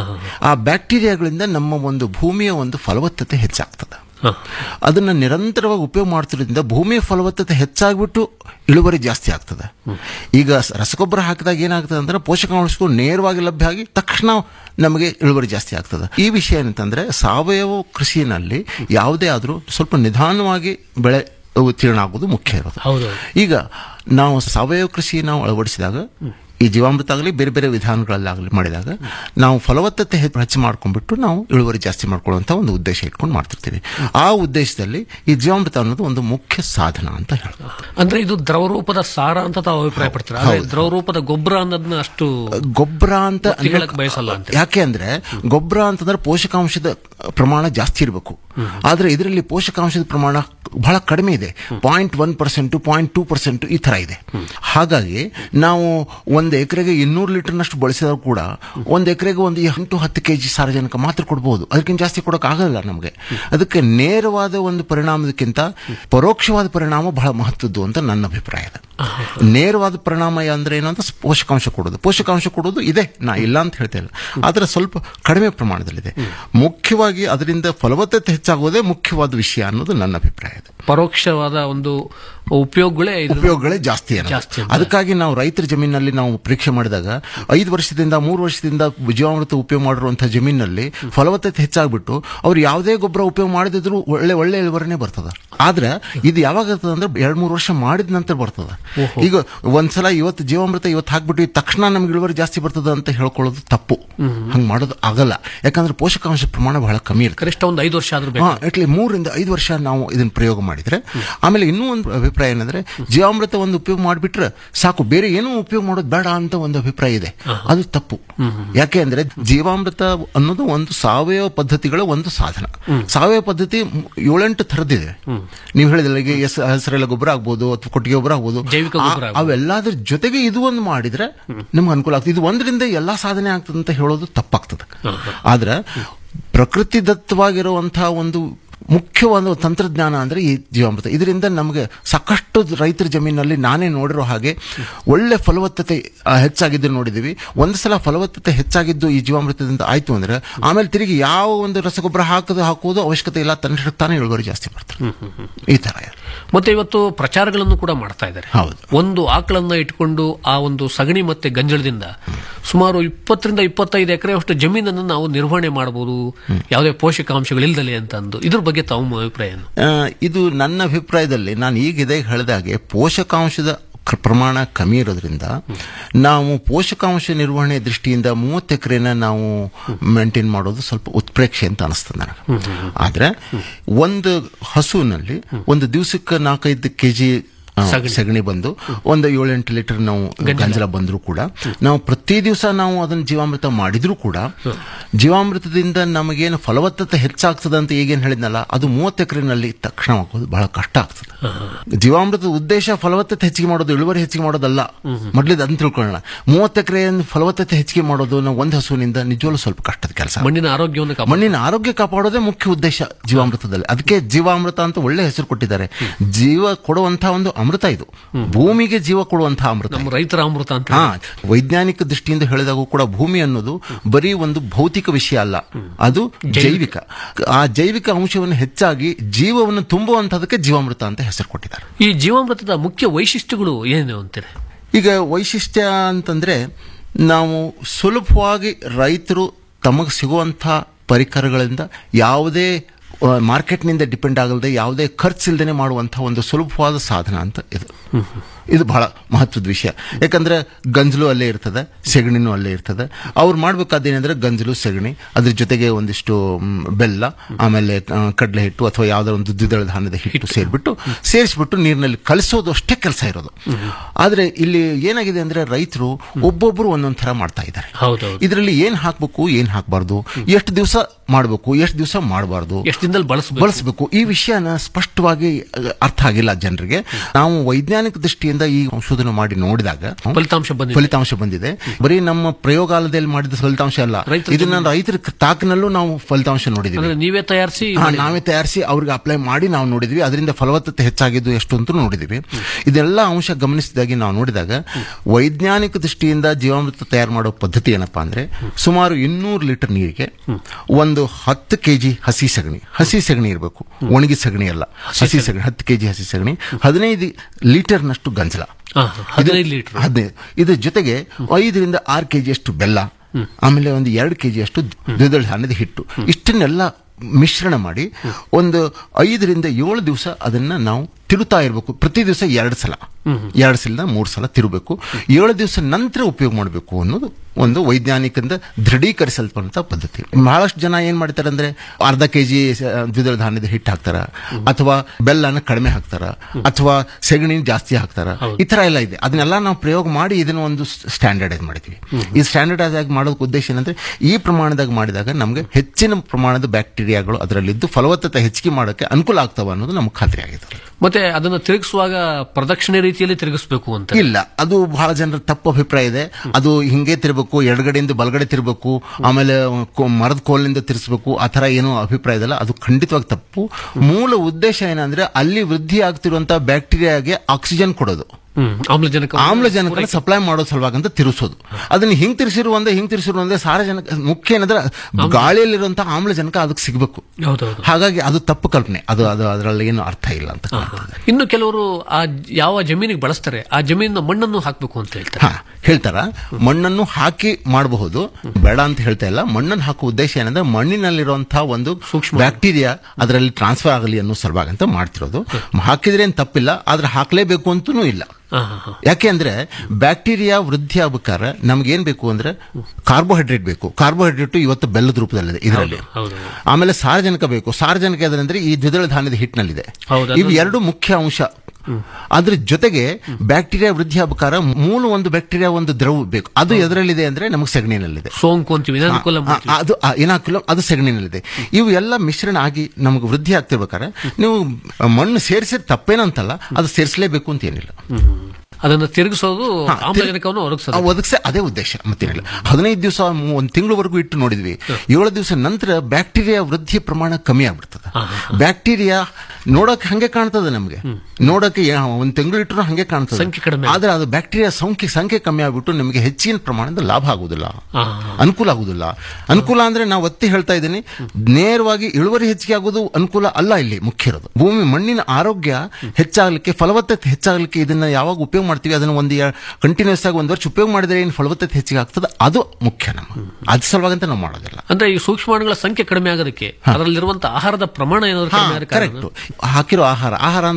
ಆ ಬ್ಯಾಕ್ಟೀರಿಯಾಗಳಿಂದ ನಮ್ಮ ಒಂದು ಭೂಮಿಯ ಒಂದು ಫಲವತ್ತತೆ ಹೆಚ್ಚಾಗ್ತದೆ ಅದನ್ನ ನಿರಂತರವಾಗಿ ಉಪಯೋಗ ಮಾಡ್ತಿರೋದ್ರಿಂದ ಭೂಮಿಯ ಫಲವತ್ತತೆ ಹೆಚ್ಚಾಗ್ಬಿಟ್ಟು ಇಳುವರಿ ಜಾಸ್ತಿ ಆಗ್ತದೆ ಈಗ ಸ- ರಸಗೊಬ್ಬರ ಹಾಕಿದಾಗ ಏನಾಗ್ತದೆ ಅಂದ್ರೆ ಪೋಷಕಾಂಶಗಳು ನೇರವಾಗಿ ಲಭ್ಯ ಆಗಿ ತಕ್ಷಣ ನಮಗೆ ಇಳುವರಿ ಜಾಸ್ತಿ ಆಗ್ತದೆ ಈ ವಿಷಯ ಏನಂತಂದ್ರೆ ಸಾವಯವ ಕೃಷಿನಲ್ಲಿ ಯಾವುದೇ ಆದರೂ ಸ್ವಲ್ಪ ನಿಧಾನವಾಗಿ ಬೆಳೆ ಉತ್ತೀರ್ಣ ಆಗೋದು ಮುಖ್ಯ ಇರೋದು ಹೌದು ಈಗ ನಾವು ಸಾವಯವ ಕೃಷಿ ನಾವು ಅಳವಡಿಸಿದಾಗ ಈ ಜೀವಾಮೃತ ಆಗಲಿ ಬೇರೆ ಬೇರೆ ವಿಧಾನಗಳಲ್ಲಾಗಲಿ ಮಾಡಿದಾಗ ನಾವು ಫಲವತ್ತತೆ ಹೆಚ್ಚು ಹೆಚ್ಚು ಮಾಡ್ಕೊಂಡ್ಬಿಟ್ಟು ನಾವು ಇಳುವರಿ ಜಾಸ್ತಿ ಮಾಡ್ಕೊಳ್ಳುವಂತ ಒಂದು ಉದ್ದೇಶ ಇಟ್ಕೊಂಡು ಮಾಡ್ತಿರ್ತೀವಿ ಆ ಉದ್ದೇಶದಲ್ಲಿ ಈ ಜೀವಾಮೃತ ಅನ್ನೋದು ಒಂದು ಮುಖ್ಯ ಸಾಧನ ಅಂತ ಹೇಳ್ಬೋದು ಅಂದ್ರೆ ಇದು ದ್ರವ ರೂಪದ ಸಾರ ಅಂತ ತಾವು ಅಭಿಪ್ರಾಯ ಪಡ್ತೀರಾ ಆದ್ರೆ ಹೌದು. ದ್ರವ ರೂಪದ ಗೊಬ್ಬರ ಅನ್ನೋದನ್ನ ಅಷ್ಟು ಗೊಬ್ಬರ ಅಂತ ಒತ್ತಿ ಹೇಳಕ್ ಬಯಸಲ್ಲ ಅಂತ ಯಾಕೆ ಅಂದ್ರೆ ಗೊಬ್ಬರ ಅಂತಂದ್ರೆ ಪೋಷಕಾಂಶದ ಪ್ರಮಾಣ ಜಾಸ್ತಿ ಇರಬೇಕು ಆದ್ರೆ ಇದರಲ್ಲಿ ಪೋಷಕಾಂಶದ ಪ್ರಮಾಣ ಬಹಳ ಕಡಿಮೆ ಇದೆ point one percent point two percent ಈ ತರ ಇದೆ ಹಾಗಾಗಿ ನಾವು ಒಂದು ಎಕರೆಗೆ ಇನ್ನೂರು ಲೀಟರ್ನಷ್ಟು ಬಳಸಿದ್ರು ಕೂಡ ಒಂದು ಎಕರೆಗೆ ಒಂದು ಎಂಟು ಹತ್ತು ಕೆಜಿ ಸಾರಜನಕ ಮಾತ್ರ ಕೊಡಬಹುದು ಅದಕ್ಕಿಂತ ಜಾಸ್ತಿ ಕೊಡೋಕೆ ಆಗಲ್ಲ ನಮಗೆ ಅದಕ್ಕೆ ನೇರವಾದ ಒಂದು ಪರಿಣಾಮದಕ್ಕಿಂತ ಪರೋಕ್ಷವಾದ ಪರಿಣಾಮ ಬಹಳ ಮಹತ್ವದ್ದು ಅಂತ ನನ್ನ ಅಭಿಪ್ರಾಯ ಇದೆ ನೇರವಾದ ಪರಿಣಾಮ ಅಂದ್ರೆ ಏನು ಅಂತ ಪೋಷಕಾಂಶ ಕೊಡೋದು ಪೋಷಕಾಂಶ ಕೊಡೋದು ಇದೆ ನಾ ಇಲ್ಲ ಅಂತ ಹೇಳ್ತಾ ಇಲ್ಲ ಆದ್ರೆ ಸ್ವಲ್ಪ ಕಡಿಮೆ ಪ್ರಮಾಣದಲ್ಲಿದೆ ಮುಖ್ಯವಾಗಿ ಅದರಿಂದ ಫಲವತ್ತತೆ ಹೆಚ್ಚಾಗುವುದೇ ಮುಖ್ಯವಾದ ವಿಷಯ ಅನ್ನೋದು ನನ್ನ ಅಭಿಪ್ರಾಯ ಇದೆ ಪರೋಕ್ಷವಾದ ಒಂದು ಉಪಯೋಗಗಳೇ ಇದ್ರ- ಉಪಯೋಗಗಳೇ ಜಾಸ್ತಿ ಅನ್ನೋದು. ಜಾಸ್ತಿ ಅಂತ. ಅದಕ್ಕಾಗಿ ನಾವು ರೈತರ ಜಮೀನಲ್ಲಿ ನಾವು ಪರೀಕ್ಷೆ ಮಾಡಿದಾಗ ಐದು ವರ್ಷದಿಂದ ಮೂರು ವರ್ಷದಿಂದ ಜೀವಾಮೃತ ಉಪಯೋಗ ಮಾಡಿರುವಂತಹ ಜಮೀನಲ್ಲಿ ಫಲವತ್ತತೆ ಹೆಚ್ಚಾಗ್ಬಿಟ್ಟು ಅವ್ರು ಯಾವುದೇ ಗೊಬ್ಬರ ಉಪಯೋಗ ಮಾಡದಿದ್ರು ಒಳ್ಳೆ ಒಳ್ಳೆ ಇಳುವರಿನೇ ಬರ್ತದ ಆದ್ರೆ ಇದು ಯಾವಾಗ ಇರ್ತದೆ ಅಂದ್ರೆ ಎರಡ್ ಮೂರು ವರ್ಷ ಮಾಡಿದ ನಂತರ ಬರ್ತದ ಈಗ ಒಂದ್ಸಲ ಇವತ್ತು ಜೀವಾಮೃತ ಇವತ್ತು ಹಾಕ್ಬಿಟ್ಟು ಇದ್ ತಕ್ಷಣ ನಮ್ಗೆ ಇಳುವರಿ ಜಾಸ್ತಿ ಬರ್ತದ ಅಂತ ಹೇಳ್ಕೊಳ್ಳೋದು ತಪ್ಪು ಹಂಗ್ ಮಾಡೋದು ಆಗಲ್ಲ ಯಾಕಂದ್ರೆ ಪೋಷಕಾಂಶ ಪ್ರಮಾಣ ಬಹಳ ಕಮ್ಮಿ ಇರ್ತದೆ ಕನಿಷ್ಠ ಒಂದು ಐದು ವರ್ಷ ಆದ್ರೂ ಹಾ ಬೇಕು ಅಟ್ಲಿ ಮೂರರಿಂದ ಐದು ವರ್ಷ ನಾವು ಇದನ್ನ ಪ್ರಯೋಗ ಮಾಡಿದ್ರೆ ಆಮೇಲೆ ಇನ್ನೂ ಒಂದು ಅಭಿಪ್ರಾಯ ಏನಂದ್ರೆ ಜೀವಾಮೃತ ಒಂದು ಉಪಯೋಗ ಮಾಡಿಬಿಟ್ರೆ ಸಾಕು ಬೇರೆ ಏನೂ ಉಪಯೋಗ ಮಾಡೋದು ಬೇಡ ಅಂತ ಒಂದು ಅಭಿಪ್ರಾಯ ಇದೆ ಅದು ತಪ್ಪು ಯಾಕೆ ಅಂದ್ರೆ ಜೀವಾಮೃತ ಅನ್ನೋದು ಒಂದು ಸಾವಯವ ಪದ್ಧತಿಗಳ ಒಂದು ಸಾಧನ ಸಾವಯವ ಪದ್ಧತಿ ಮ್- ಏಳೆಂಟು ಥರದ್ದಿದೆ ನೀವು ಹೇಳಿದ್ರೆ ಈಗ ಎಸ್ ಹಸಿರೆಲ್ಲ ಗೊಬ್ಬರ ಆಗ್ಬೋದು ಅಥವಾ ಕೊಟ್ಟಿಗೆ ಗೊಬ್ಬರ ಆಗ್ಬೋದು ಜೈವಿಕ ಗೊಬ್ಬರ ಆ- ಅವೆಲ್ಲದ್ರ ಜೊತೆಗೆ ಇದು ಒಂದು ಮಾಡಿದ್ರೆ ನಿಮ್ಗೆ ಅನುಕೂಲ ಆಗ್ತದೆ ಇದು ಒಂದರಿಂದ ಎಲ್ಲಾ ಸಾಧನೆ ಆಗ್ತದೆ ಅಂತ ಹೇಳೋದು ತಪ್ಪಾಗ್ತದೆ ಆದ್ರೆ ಪ್ರಕೃತಿದತ್ತವಾಗಿರುವಂತಹ ಒಂದು ಮುಖ್ಯವಾದ ಒಂದು ತಂತ್ರಜ್ಞಾನ ಅಂದ್ರೆ ಈ ಜೀವಾಮೃತ ಇದರಿಂದ ನಮಗೆ ಸಾಕಷ್ಟು ರೈತರ ಜಮೀನಲ್ಲಿ ನಾನೇ ನೋಡಿರೋ ಹಾಗೆ ಒಳ್ಳೆ ಫಲವತ್ತತೆ ಆ, ಹೆಚ್ಚಾಗಿದ್ದು ನೋಡಿದೀವಿ ಒಂದು ಸಲ ಫಲವತ್ತತೆ ಹೆಚ್ಚಾಗಿದ್ದು ಈ ಜೀವಾಮೃತದಿಂದ ಆಯ್ತು ಅಂದ್ರೆ ಆಮೇಲೆ ತಿರುಗಿ ಯಾವ ಒಂದು ರಸಗೊಬ್ಬರ ಹಾಕೋದು ಹಾಕುವುದು ಅವಶ್ಯಕತೆ ಇಲ್ಲ ತನ್ನ ತಾನೇ ಇಳುವರಿ ಜಾಸ್ತಿ ಬರ್ತದೆ ಈ ತರ ಮತ್ತೆ ಇವತ್ತು ಪ್ರಚಾರಗಳನ್ನು ಕೂಡ ಮಾಡ್ತಾ ಇದ್ದಾರೆ ಹೌದು ಒಂದು ಆಕಳನ್ನ ಇಟ್ಕೊಂಡು ಆ ಒಂದು ಸಗಣಿ ಮತ್ತೆ ಗಂಜಳದಿಂದ ಸುಮಾರು ಇಪ್ಪತ್ತರಿಂದ ಇಪ್ಪತ್ತೈದು ಎಕರೆ ಅಷ್ಟು ಜಮೀನನ್ನು ನಾವು ನಿರ್ವಹಣೆ ಮಾಡಬಹುದು ಯಾವುದೇ ಪೋಷಕಾಂಶಗಳಿಲ್ದಲೆ ಅಂತ ಅಂದು ಇದ್ರ ಬಗ್ಗೆ ತಾವು ಅಭಿಪ್ರಾಯ ಏನು? ಆ, ಇದು ನನ್ನ ಅಭಿಪ್ರಾಯದಲ್ಲಿ ನಾನು ಈಗ ಇದೇ ಹೇಳಿದಾಗೆ ಪೋಷಕಾಂಶದ ಕ- ಪ್ರಮಾಣ ಕಮ್ಮಿ ಇರೋದ್ರಿಂದ ನಾವು ಪೋಷಕಾಂಶ ನಿರ್ವಹಣೆ ದೃಷ್ಟಿಯಿಂದ ಮೂವತ್ತು ಎಕರೆನ ನಾವು ಮೇಂಟೈನ್ ಮಾಡೋದು ಸ್ವಲ್ಪ ಉತ್ಪ್ರೇಕ್ಷೆ ಅಂತ ಅನಿಸ್ತದೆ ನನಗೆ ಆದ್ರೆ ಒಂದು ಹಸುವಿನಲ್ಲಿ ಒಂದು ದಿವಸಕ್ಕೆ ನಾಲ್ಕೈದು ಕೆಜಿ ಸಗಣಿ ಬಂದು ಒಂದು ಏಳೆಂಟು ಲೀಟರ್ ನಾವು ಗಂಜಲ ಬಂದರೂ ಕೂಡ ನಾವು ಪ್ರತಿ ದಿವಸ ನಾವು ಅದನ್ನ ಜೀವಾಮೃತ ಮಾಡಿದ್ರೂ ಕೂಡ ಜೀವಾಮೃತದಿಂದ ನಮಗೇನು ಫಲವತ್ತತೆ ಹೆಚ್ಚಾಗ್ತದೆ ಅಂತ ಈಗೇನು ಹೇಳಿದ್ನಲ್ಲ ಅದು ಮೂವತ್ತು ಎಕರೆನಲ್ಲಿ ತಕ್ಷಣ ಆಗೋದು ಬಹಳ ಕಷ್ಟ ಆಗ್ತದೆ ಜೀವಾಮೃತದ ಉದ್ದೇಶ ಫಲವತ್ತತೆ ಹೆಚ್ಚಿಗೆ ಮಾಡೋದು ಇಳುವರಿ ಹೆಚ್ಚಿಗೆ ಮಾಡೋದಲ್ಲ ಮೊದಲಿದ ಅದನ್ನ ತಿಳ್ಕೊಳ್ಳೋಣ ಮೂವತ್ತು ಎಕರೆ ಫಲವತ್ತತೆ ಹೆಚ್ಚಿಗೆ ಮಾಡೋದು ನಾವು ಒಂದು ಹಸುವಿನಿಂದ ನಿಜವಲ್ಲೂ ಸ್ವಲ್ಪ ಕಷ್ಟದ ಕೆಲಸ ಮಣ್ಣಿನ ಆರೋಗ್ಯವನ್ನು ಕಾಪಾಡ- ಮಣ್ಣಿನ ಆರೋಗ್ಯ ಕಾಪಾಡೋದೇ ಮುಖ್ಯ ಉದ್ದೇಶ ಜೀವಾಮೃತದಲ್ಲಿ ಅದಕ್ಕೆ ಜೀವಾಮೃತ ಅಂತ ಒಳ್ಳೆ ಹೆಸರು ಕೊಟ್ಟಿದ್ದಾರೆ ಜೀವ ಕೊಡುವಂತಹ ಒಂದು ಅಮೃತ ಇದು ಭೂಮಿಗೆ ಜೀವ ಕೊಡುವಂತಹ ಅಮೃತ ನಮ್ಮ ರೈತರ ಅಮೃತ ಅಂತ ಹಾ ವೈಜ್ಞಾನಿಕ ದೃಷ್ಟಿಯಿಂದ ಹೇಳಿದಾಗೂ ಕೂಡ ಭೂಮಿ ಅನ್ನೋದು ಬರೀ ಒಂದು ಭೌತಿಕ ವಿಷಯ ಅಲ್ಲ ಅದು ಜೈವಿಕ ಆ ಜೈವಿಕ ಅಂಶವನ್ನು ಹೆಚ್ಚಾಗಿ ಜೀವವನ್ನು ತುಂಬುವಂತದಕ್ಕೆ ಜೀವಾಮೃತ ಅಂತ ಹೆಸರು ಕೊಟ್ಟಿದ್ದಾರೆ ಈ ಜೀವಾಮೃತದ ಮುಖ್ಯ ವೈಶಿಷ್ಟ್ಯಗಳು ಏನೇನು ಅಂತೀರಿ ಈಗ ವೈಶಿಷ್ಟ್ಯ ಅಂತಂದ್ರೆ ನಾವು ಸುಲಭವಾಗಿ ರೈತರು ತಮಗೆ ಸಿಗುವಂಥ ಪರಿಕರಗಳಿಂದ ಯಾವುದೇ ಆ, ಮಾರ್ಕೆಟ್ನಿಂದ ಡಿಪೆಂಡ್ ಆಗಲ್ದೆ ಯಾವುದೇ ಖರ್ಚಿಲ್ದೇನೆ ಮಾಡುವಂಥ ಒಂದು ಸುಲಭವಾದ ಸಾಧನ ಅಂತ ಇದು ಇದು ಬಹಳ ಮಹತ್ವದ ವಿಷಯ ಯಾಕಂದ್ರೆ ಗಂಜಲು ಅಲ್ಲೇ ಇರ್ತದೆ ಸೆಗಣಿನೂ ಅಲ್ಲೇ ಇರ್ತದೆ ಅವ್ರು ಮಾಡ್ಬೇಕಾದೇನೆಂದ್ರೆ ಗಂಜಲು ಸೆಗಣಿ ಅದ್ರ ಜೊತೆಗೆ ಒಂದಿಷ್ಟು ಮ್, ಬೆಲ್ಲ ಆಮೇಲೆ ಆ, ಕಡಲೆ ಹಿಟ್ಟು ಅಥವಾ ಯಾವ್ದಾರ ಒಂದು ದ್ವಿದಳ ಧಾನ್ಯದ ಹಿಟ್ಟು ಸೇರಿಬಿಟ್ಟು ಸೇರಿಸ್ಬಿಟ್ಟು ನೀರಿನಲ್ಲಿ ಕಲಿಸೋದು ಅಷ್ಟೇ ಕೆಲಸ ಇರೋದು ಆದ್ರೆ ಇಲ್ಲಿ ಏನಾಗಿದೆ ಅಂದ್ರೆ ರೈತರು ಒಬ್ಬೊಬ್ರು ಒಂದೊಂದ್ ಥರ ಮಾಡ್ತಾ ಇದ್ದಾರೆ ಹೌದೌದು ಇದರಲ್ಲಿ ಏನ್ ಹಾಕ್ಬೇಕು ಏನ್ ಹಾಕಬಾರ್ದು ಎಷ್ಟು ದಿವಸ ಮಾಡಬೇಕು ಎಷ್ಟು ದಿವಸ ಮಾಡಬಾರ್ದು ಎಷ್ಟು ದಿನದಲ್ಲಿ ಬಳಸಬೇಕು ಬಳಸಬೇಕು ಈ ವಿಷಯನ ಸ್ಪಷ್ಟವಾಗಿ ಅಹ್, ಅರ್ಥ ಆಗಿಲ್ಲ ಜನರಿಗೆ ನಾವು ವೈಜ್ಞಾನಿಕ ದೃಷ್ಟಿಯಿಂದ ಈ ಸಂಶೋಧನೆ ಮಾಡಿ ನೋಡಿದಾಗ ಫಲಿತಾಂಶ ಬಂದಿದೆ. ಫಲಿತಾಂಶ ಬಂದಿದೆ ಬರೀ ನಮ್ಮ ಪ್ರಯೋಗಾಲಯದಲ್ಲಿ ಮಾಡಿದ ಫಲಿತಾಂಶ ಅಲ್ಲ ಇದನ್ನ ರೈತರ ತಾಕಿನಲ್ಲೂ ನಾವು ಫಲಿತಾಂಶ ನೋಡಿದೀವಿ ಅಂದ್ರೆ ನೀವೇ ತಯಾರಿಸಿ ಹಾ, ನಾವೇ ತಯಾರಿಸಿ ಅವ್ರಿಗೆ ಅಪ್ಲೈ ಮಾಡಿ ನಾವು ನೋಡಿದ್ವಿ ಅದರಿಂದ ಫಲವತ್ತತೆ ಹೆಚ್ಚಾಗಿದ್ದು ಎಷ್ಟು ಅಂತ ನೋಡಿದ್ವಿ ಇದೆಲ್ಲ ಅಂಶ ಗಮನಿಸಿದಾಗಿ ನಾವು ನೋಡಿದಾಗ ವೈಜ್ಞಾನಿಕ ದೃಷ್ಟಿಯಿಂದ ಜೀವಾಮೃತ ತಯಾರು ಮಾಡೋ ಪದ್ಧತಿ ಏನಪ್ಪಾ ಅಂದ್ರೆ ಸುಮಾರು ಇನ್ನೂರು ಲೀಟರ್ ನೀರಿಗೆ ಒಂದು ಹತ್ತು ಕೆಜಿ ಹಸಿ ಸಗಣಿ ಹಸಿ ಸಗಣಿ ಇರಬೇಕು ಒಣಗಿ ಸಗಣಿ ಅಲ್ಲ ಹಸಿ ಸಗಣಿ ಹತ್ತು ಕೆಜಿ ಹಸಿ ಸಗಣಿ ಹದಿನೈದು ಲೀಟರ್ನಷ್ಟು ಗಂಜಲ ಹದಿನೈದು ಲೀಟರ್ ಹದಿನೈದು ಇದ್ರ ಜೊತೆಗೆ ಐದರಿಂದ ಆರು ಕೆಜಿ ಅಷ್ಟು ಬೆಲ್ಲ ಆಮೇಲೆ ಒಂದು ಎರಡು ಕೆಜಿ ಅಷ್ಟು ದ್ವಿದಳ ಧಾನ್ಯದ ಹಿಟ್ಟು ಇಷ್ಟನ್ನೆಲ್ಲ ಮಿಶ್ರಣ ಮಾಡಿ ಒಂದು ಐದರಿಂದ ಏಳು ದಿವಸ ಅದನ್ನ ನಾವು ತಿರುತ್ತಾ ಇರಬೇಕು ಪ್ರತಿ ದಿವಸ ಎರಡು ಸಲ ಎರಡು ಸಲ ಮೂರು ಸಲ ತಿರುಬೇಕು ಏಳು ದಿವಸ ನಂತರ ಉಪಯೋಗ ಮಾಡಬೇಕು ಅನ್ನೋದು ಒಂದು ವೈಜ್ಞಾನಿಕದಿಂದ ದೃಢೀಕರಿಸಲ್ಪಂತ ಪದ್ಧತಿ ಬಹಳಷ್ಟು ಜನ ಏನ್ ಮಾಡ್ತಾರೆ ಅಂದ್ರೆ ಅರ್ಧ ಕೆಜಿ ದ್ವಿದಳ ಧಾನ್ಯದ ಹಿಟ್ಟು ಹಾಕ್ತಾರ ಅಥವಾ ಬೆಲ್ಲನ ಕಡಿಮೆ ಹಾಕ್ತಾರ ಅಥವಾ ಸೆಗಣಿ ಜಾಸ್ತಿ ಹಾಕ್ತಾರ ಈ ತರ ಎಲ್ಲ ಇದೆ ಅದನ್ನೆಲ್ಲ ನಾವು ಪ್ರಯೋಗ ಮಾಡಿ ಇದನ್ನ ಒಂದು ಸ್ಟ್ಯಾಂಡರ್ಡೈಸ್ ಮಾಡಿದ್ವಿ ಈ ಸ್ಟ್ಯಾಂಡರ್ಡೈಸ್ ಆಗಿ ಮಾಡೋದಕ್ಕೆ ಉದ್ದೇಶ ಏನಂದ್ರೆ ಈ ಪ್ರಮಾಣದಾಗ ಮಾಡಿದಾಗ ನಮಗೆ ಹೆಚ್ಚಿನ ಪ್ರಮಾಣದ ಬ್ಯಾಕ್ಟೀರಿಯಾಗಳು ಅದರಲ್ಲಿದ್ದು ಫಲವತ್ತತೆ ಹೆಚ್ಚಿಗೆ ಮಾಡೋಕೆ ಅನುಕೂಲ ಆಗ್ತಾವ ಅನ್ನೋದು ನಮ್ಗೆ ಖಾತ್ರಿ ಆಗಿದೆ ಮತ್ತೆ ಅದನ್ನು ತಿರುಗಿಸುವಾಗ ಪ್ರದಕ್ಷಿಣೆ ರೀತಿಯಲ್ಲಿ ತಿರುಗಿಸಬೇಕು ಅಂತ ಇಲ್ಲ ಅದು ಬಹಳ ಜನರ ತಪ್ಪು ಅಭಿಪ್ರಾಯ ಇದೆ ಅದು ಹಿಂಗೆ ತಿರ್ಬೇಕು ಎಡಗಡೆಯಿಂದ ಬಲಗಡೆ ತಿರ್ಬೇಕು ಆಮೇಲೆ ಕೋ- ಮರದ ಕೋಲಿನಿಂದ ತಿರ್ಸ್ಬೇಕು ಆ ತರ ಏನೋ ಅಭಿಪ್ರಾಯ ಇದಲ್ಲ ಅದು ಖಂಡಿತವಾಗಿ ತಪ್ಪು ಮೂಲ ಉದ್ದೇಶ ಏನಂದ್ರೆ ಅಲ್ಲಿ ವೃದ್ಧಿ ಆಗ್ತಿರುವಂತಹ ಬ್ಯಾಕ್ಟೀರಿಯಾಗೆ ಆಕ್ಸಿಜನ್ ಕೊಡೋದು ಆಮ್ಲಜನಕ ಆಮ್ಲಜನಕ ಸಪ್ಲೈ ಮಾಡೋ ಸಲುವಾಗಿ ಅಂತ ತಿರ್ಸೋದು ಅದನ್ನ ಹಿಂಗ್ ತಿರ್ಸಿರು ಒಂದೇ ಹಿಂಗ್ ತಿರ್ಸಿರು ಒಂದೇ ಸಾರಜನಕ ಮುಖ್ಯ ಏನಂದ್ರೆ ಗಾಳಿಯಲ್ಲಿರುವಂತಹ ಆಮ್ಲಜನಕ ಅದಕ್ಕೆ ಸಿಗಬೇಕು ಹೌದೌದು ಹಾಗಾಗಿ ಅದು ತಪ್ಪು ಕಲ್ಪನೆ ಅದು ಅದು ಅದರಲ್ಲಿ ಏನು ಅರ್ಥ ಇಲ್ಲ ಅಂತ ಇನ್ನು ಕೆಲವರು ಆ ಯಾವ ಜಮೀನಿಗೆ ಬಳಸ್ತಾರೆ ಆ ಜಮೀನಿನ ಮಣ್ಣನ್ನು ಹಾಕಬೇಕು ಅಂತ ಹೇಳ್ತಾರೆ ಹಾ ಹೇಳ್ತಾರ ಮಣ್ಣನ್ನು ಹಾಕಿ ಮಾಡಬಹುದು ಬೇಡ ಅಂತ ಹೇಳ್ತಾ ಇಲ್ಲ ಮಣ್ಣನ್ನು ಹಾಕುವ ಉದ್ದೇಶ ಏನಂದ್ರೆ ಮಣ್ಣಿನಲ್ಲಿರುವಂತಹ ಒಂದು ಬ್ಯಾಕ್ಟೀರಿಯಾ ಅದರಲ್ಲಿ ಟ್ರಾನ್ಸ್ಫರ್ ಆಗಲಿ ಅನ್ನೋ ಸಲುವಾಗಿ ಅಂತ ಮಾಡ್ತಿರೋದು ಹಾಕಿದ್ರೆ ಏನ್ ತಪ್ಪಿಲ್ಲ ಆದ್ರೆ ಹಾಕ್ಲೇಬೇಕು ಅಂತನೂ ಇಲ್ಲ ಯಾಕೆ ಅಂದ್ರೆ ಬ್ಯಾಕ್ಟೀರಿಯಾ ವೃದ್ಧಿ ಆಗ್ಬೇಕಾದ್ರೆ ನಮ್ಗೆ ಏನ್ ಬೇಕು ಅಂದ್ರೆ ಕಾರ್ಬೋಹೈಡ್ರೇಟ್ ಬೇಕು ಕಾರ್ಬೋಹೈಡ್ರೇಟ್ ಇವತ್ತು ಬೆಲ್ಲದ ರೂಪದಲ್ಲಿದೆ ಇದರಲ್ಲಿ ಆಮೇಲೆ ಸಾರಜನಕ ಬೇಕು ಸಾರಜನಕ ಯಾವ್ದಂದ್ರೆ ಈ ದ್ವಿದಳ ಧಾನ್ಯದ ಹಿಟ್ಟಿನಲ್ಲಿದೆ ಹೌದು, ಅದು- ಇವು ಎರಡು ಮುಖ್ಯ ಅಂಶ ಅದ್ರ ಜೊತೆಗೆ ಬ್ಯಾಕ್ಟೀರಿಯಾ ವೃದ್ಧಿ ಆಗ್ಬೇಕಾದ್ರೆ ಮೂಲ ಒಂದು ಬ್ಯಾಕ್ಟೀರಿಯಾ ಒಂದು ದ್ರವ ಬೇಕು ಅದು ಎದರಲ್ಲಿದೆ ಅಂದ್ರೆ ನಮಗೆ ಸೆಗಣಿನಲ್ಲಿದೆ ಸೋಂಕು ಅಂತೀವಿ ಇನಾನುಕೂಲ ಆ, ಆ, ಅದು ಏನಾಕಿಲ್ಲ ಅದು ಸೆಗಣಿನಲ್ಲಿದೆ ಇವು ಎಲ್ಲ ಮಿಶ್ರಣ ಆಗಿ ನಮಗೆ ವೃದ್ಧಿ ಆಗ್ತಿರ್ಬೇಕಾದ್ರೆ ನೀವು ಮಣ್ಣು ಸೇರಿಸಿದ ತಪ್ಪೇನಂತಲ್ಲ ಅದು ಸೇರಿಸಲೇಬೇಕು ಅಂತ ಏನಿಲ್ಲ ಅದನ್ನು ತಿರುಗಿಸೋದು ಆಮ್ಲಜನಕವನ್ನು ಒದಗಿಸೋದು ಆ, ಒದಗಿಸ ಅದೇ ಉದ್ದೇಶ ಮತ್ತೇನಿಲ್ಲ ಹದಿನೈದು ದಿವಸ ಒಂದು ತಿಂಗಳವರೆಗೂ ಇಟ್ಟು ನೋಡಿದ್ವಿ ಏಳು ದಿವಸ ನಂತರ ಬ್ಯಾಕ್ಟೀರಿಯಾ ವೃದ್ಧಿ ಪ್ರಮಾಣ ಕಮ್ಮಿ ಆಗ್ಬಿಡ್ತದೆ ಬ್ಯಾಕ್ಟೀರಿಯಾ ನೋಡಕ್ಕೆ ಹಂಗೆ ಕಾಣ್ತದೆ ನಮಗೆ ನೋಡಕ್ಕೆ ಯಾ- ಒಂದ್ ತಿಂಗಳು ಇಟ್ಟರು ಹಂಗೆ ಕಾಣ್ತದೆ ಸಂಖ್ಯೆ ಕಡಿಮೆ ಆದ್ರೆ ಅದು ಬ್ಯಾಕ್ಟೀರಿಯಾ ಸಂಖ್ಯೆ ಸಂಖ್ಯೆ ಕಮ್ಮಿ ಆಗ್ಬಿಟ್ಟು ನಮಗೆ ಹೆಚ್ಚಿನ ಪ್ರಮಾಣದ ಲಾಭ ಆಗುದಿಲ್ಲ ಆ, ಅನುಕೂಲ ಆಗುದಿಲ್ಲ ಅನುಕೂಲ ಅಂದ್ರೆ ನಾವು ಒತ್ತಿ ಹೇಳ್ತಾ ಇದ್ದೀನಿ ನೇರವಾಗಿ ಇಳುವರಿ ಹೆಚ್ಚಿಗೆ ಆಗೋದು ಅನುಕೂಲ ಅಲ್ಲ ಇಲ್ಲಿ ಮುಖ್ಯ ಇರೋದು ಭೂಮಿ ಮಣ್ಣಿನ ಆರೋಗ್ಯ ಹೆಚ್ಚಾಗಲಿಕ್ಕೆ ಫಲವತ್ತತೆ ಹೆಚ್ಚಾಗಲಿಕ್ಕೆ ಇದನ್ನ ಯಾವಾಗ ಉಪಯೋಗ ಮಾಡ್ತೀವಿ ಅದನ್ನ ಒಂದು ಕಂಟಿನ್ಯೂಸ್ ಆಗಿ ಒಂದು ವರ್ಷ ಉಪಯೋಗ ಮಾಡಿದ್ರೆ ಏನು ಫಲವತ್ತತೆ ಹೆಚ್ಚಿಗೆ ಆಗ್ತದೆ ಅದು ಮುಖ್ಯ ನಮ್ಮ ಅದ್ ಸಲುವಾಗಿ ಅಂತ ನಾವು ಮಾಡೋದಿಲ್ಲ ಅಂದ್ರೆ ಈ ಸೂಕ್ಷ್ಮಾಣುಗಳ ಸಂಖ್ಯೆ ಕಡಿಮೆ ಆಗೋದಕ್ಕೆ ಅದರಲ್ಲಿರುವಂತಹ ಆಹಾರದ ಪ್ರಮಾಣ ಏನಾದ್ರು ಕಡಿಮೆ ಆಗಕ್ಕೆ ಕಾರಣ? ಕರೆಕ್ಟ್ ಹಾಕಿರೋ ಆಹಾರ ಆಹಾರ ಅಂದ್ರೆ ಏನು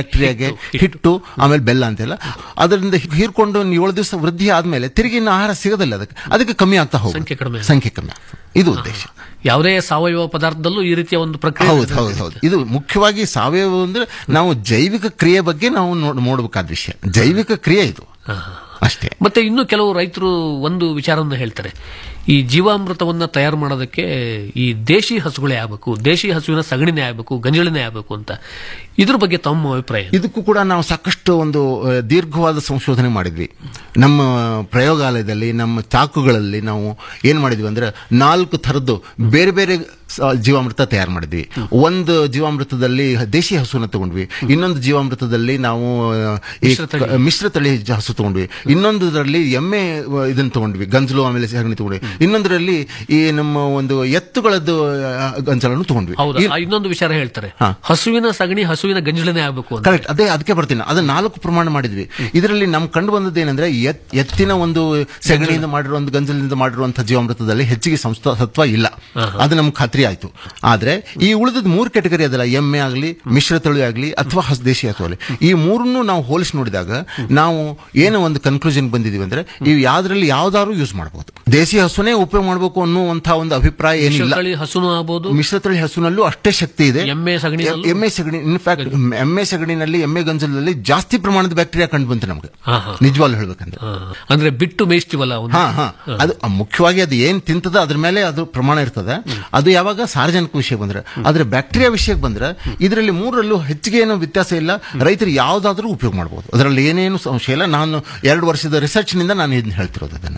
ಬ್ಯಾಕ್ಟೀರಿಯಾಗೆ ಹಿಟ್ಟು ಆಮೇಲೆ ಬೆಲ್ಲ ಅಂತೆಲ್ಲ ಅದರಿಂದ ಹೀರ್ಕೊಂಡು ಒಂದು ಏಳು ದಿವಸ ವೃದ್ಧಿ ಆದ್ಮೇಲೆ ತಿರುಗಿ ಇನ್ನು ಆಹಾರ ಸಿಗೋದಿಲ್ಲ ಅದಕ್ಕೆ ಅದಕ್ಕೆ ಕಮ್ಮಿ ಆಗ್ತಾ ಹೋಗುತ್ತೆ ಸಂಖ್ಯೆ ಕಡಿಮೆ ಸಂಖ್ಯೆ ಕಮ್ಮಿ ಆಗ್ತದೆ ಇದು ಉದ್ದೇಶ ಯಾವುದೇ ಸಾವಯವ ಪದಾರ್ಥದಲ್ಲೂ ಈ ರೀತಿಯ ಒಂದು ಪ್ರಕ್ರಿಯೆ ಹೌದು ಹೌದು ಹೌದು ಇದು ಮುಖ್ಯವಾಗಿ ಸಾವಯವ ಅಂದ್ರೆ ನಾವು ಜೈವಿಕ ಕ್ರಿಯೆ ಬಗ್ಗೆ ನಾವು ನೋಡ್- ನೋಡ್ಬೇಕಾದ ವಿಷಯ ಜೈವಿಕ ಕ್ರಿಯೆ ಇದು ಅಷ್ಟೇ ಮತ್ತೆ ಇನ್ನು ಕೆಲವು ರೈತರು ಒಂದು ವಿಚಾರವನ್ನು ಹೇಳ್ತಾರೆ ಈ ಜೀವಾಮೃತವನ್ನ ತಯಾರು ಮಾಡೋದಕ್ಕೆ ಈ ದೇಶಿ ಹಸುಗಳೇ ಆಗಬೇಕು ದೇಶಿ ಹಸುವಿನ ಸಗಣಿನೇ ಆಗಬೇಕು ಗಂಜಳಿನೇ ಆಗಬೇಕು ಅಂತ ಇದ್ರ ಬಗ್ಗೆ ತಮ್ಮ ಅಭಿಪ್ರಾಯ ಏನು? ಇದಕ್ಕೂ ಕೂಡ ನಾವು ಸಾಕಷ್ಟು ಒಂದು ಆ, ದೀರ್ಘವಾದ ಸಂಶೋಧನೆ ಮಾಡಿದ್ವಿ ನಮ್ಮ ಪ್ರಯೋಗಾಲಯದಲ್ಲಿ ನಮ್ಮ ಚಾಕುಗಳಲ್ಲಿ ನಾವು ಏನ್ ಮಾಡಿದ್ವಿ ಅಂದ್ರೆ ನಾಲ್ಕು ಥರದ್ದು ಬೇರೆ ಬೇರೆ ಸ- ಜೀವಾಮೃತ ತಯಾರು ಮಾಡಿದ್ವಿ ಒಂದು ಜೀವಾಮೃತದಲ್ಲಿ ದೇಶಿ ಹಸುನ ತಗೊಂಡ್ವಿ ಇನ್ನೊಂದು ಜೀವಾಮೃತದಲ್ಲಿ ನಾವು ಆ, ಈ ಮಿಶ್ರತಳಿ. ಕ- ಮಿಶ್ರತಳಿ ಜ- ಹಸು ತಗೊಂಡ್ವಿ ಇನ್ನೊಂದರಲ್ಲಿ ಎಮ್ಮೆ ಆ, ಇದನ್ನ ತಗೊಂಡ್ವಿ ಗಂಜಲು ಆಮೇಲೆ ಸಗಣಿ ತಗೊಂಡ್ವಿ ಇನ್ನೊಂದರಲ್ಲಿ ಈ ನಮ್ಮ ಒಂದು ಎತ್ತುಗಳದ್ದು ಆ, ಗಂಜಲನ್ನು ತಗೊಂಡ್ವಿ ಹೌದಾ ಆ, ಇನ್ನೊಂದು ವಿಚಾರ ಹೇಳ್ತಾರೆ ಹಸುವಿನ ಸಗಣಿ ಹಸುವಿನ ಗಂಜಲನೇ ಆಗಬೇಕು ಅಂತ ಕರೆಕ್ಟ್ ಅದೇ ಅದಕ್ಕೆ ಬರ್ತೀನಿ ಅದು ನಾಲ್ಕು ಪ್ರಮಾಣ ಮಾಡಿದ್ವಿ ಇದರಲ್ಲಿ ನಮ್ ಕಂಡು ಬಂದದ್ದು ಏನಂದ್ರೆ ಎತ್- ಎತ್ತಿನ ಒಂದು ಸೆಗಣಿಯಿಂದ ಮಾಡಿರೋ ಒಂದು ಗಂಜಲಿಂದ ಮಾಡಿರುವಂತಹ ಜೀವಾಮೃತದಲ್ಲಿ ಹೆಚ್ಚಿಗೆ ಸಂಸ್ಥ ಸತ್ವ ಇಲ್ಲ ಅದು ನಮ್ಗೆ ಖಾತ್ರಿ ಆಯ್ತು ಆದ್ರೆ ಈ ಉಳಿದದ ಮೂರು ಕೆಟಗರಿ ಅದಲ್ಲ ಎಮ್ಮೆ ಆಗಲಿ ಮಿಶ್ರ ತಳಿ ಆಗಲಿ ಅಥವಾ ಹಸ್ ದೇಶಿ ಅಥವಾ ಈ ಮೂರನ್ನು ನಾವು ಹೋಲಿಸಿ ನೋಡಿದಾಗ ನಾವು ಏನು ಒಂದು ಕನ್ಕ್ಲೂಷನ್ ಬಂದಿದೀವಿ ಅಂದ್ರೆ ಇವು ಯಾವ್ದ್ರಲ್ಲಿ ಯಾವ್ದಾದ್ರು ಯೂಸ್ ಮಾಡಬಹುದು ದೇಶಿ ಹಸುನೇ ಉಪಯೋಗ ಮಾಡಬೇಕು ಅನ್ನುವಂತಹ ಒಂದು ಅಭಿಪ್ರಾಯ ಏನಿಲ್ಲ ಮಿಶ್ರತಳಿ ಹಸುನು ಆಗ್ಬೋದು ಮಿಶ್ರತಳಿ ಹಸುನಲ್ಲೂ ಅಷ್ಟೇ ಶಕ್ತಿ ಇದೆ ಎಮ್ಮೆ ಸಗಣಿ ಎ- ಎಮ್ಮೆ ಸಗಣಿ ಇನ್ಫ್ಯಾಕ್ಟ್ ಎಮ್ಮೆ ಸಗಣಿನಲ್ಲಿ ಎಮ್ಮೆ ಗಂಜಲದಲ್ಲಿ ಜಾಸ್ತಿ ಪ್ರಮಾಣದ ಬ್ಯಾಕ್ಟೀರಿಯಾ ಕಂಡು ಬಂತು ನಮ್ಗೆ ಹಾ, ಹಾ. ನಿಜವಾಗ್ಲೂ ಹೇಳ್ಬೇಕಂದ್ರೆ ಅಂದ್ರೆ ಬಿಟ್ಟು ಮೇಯಿಸ್ತೀವಲ್ಲ ಒಂದು ಹಾ ಹಾ ಅದು ಮುಖ್ಯವಾಗಿ ಅದು ಏನ್ ತಿಂತದ ಅದ್ರ ಮೇಲೆ ಅದು ಪ್ರಮಾಣ ಇರ್ತದೆ ಅದು ಯಾವಾಗ ಸಾರ್ವಜನಿಕ ವಿಷಯ ಬಂದ್ರೆ ಆದ್ರೆ ಬ್ಯಾಕ್ಟೀರಿಯಾ ವಿಷಯಕ್ಕೆ ಬಂದ್ರೆ ಇದರಲ್ಲಿ ಮೂರರಲ್ಲೂ ಹೆಚ್ಚಿಗೆ ಏನು ವ್ಯತ್ಯಾಸ ಇಲ್ಲ ರೈತರು ಯಾವ್ದಾದ್ರೂ ಉಪಯೋಗ ಮಾಡಬಹುದು ಅದರಲ್ಲಿ ಏನೇನು ಸಂಶಯ ಇಲ್ಲ ನಾನು ಎರಡು ವರ್ಷದ ರಿಸರ್ಚ್ ನಿಂದ ನಾನು ಇದನ್ನ ಹೇಳ್ತಿರೋದು ಅದನ್ನ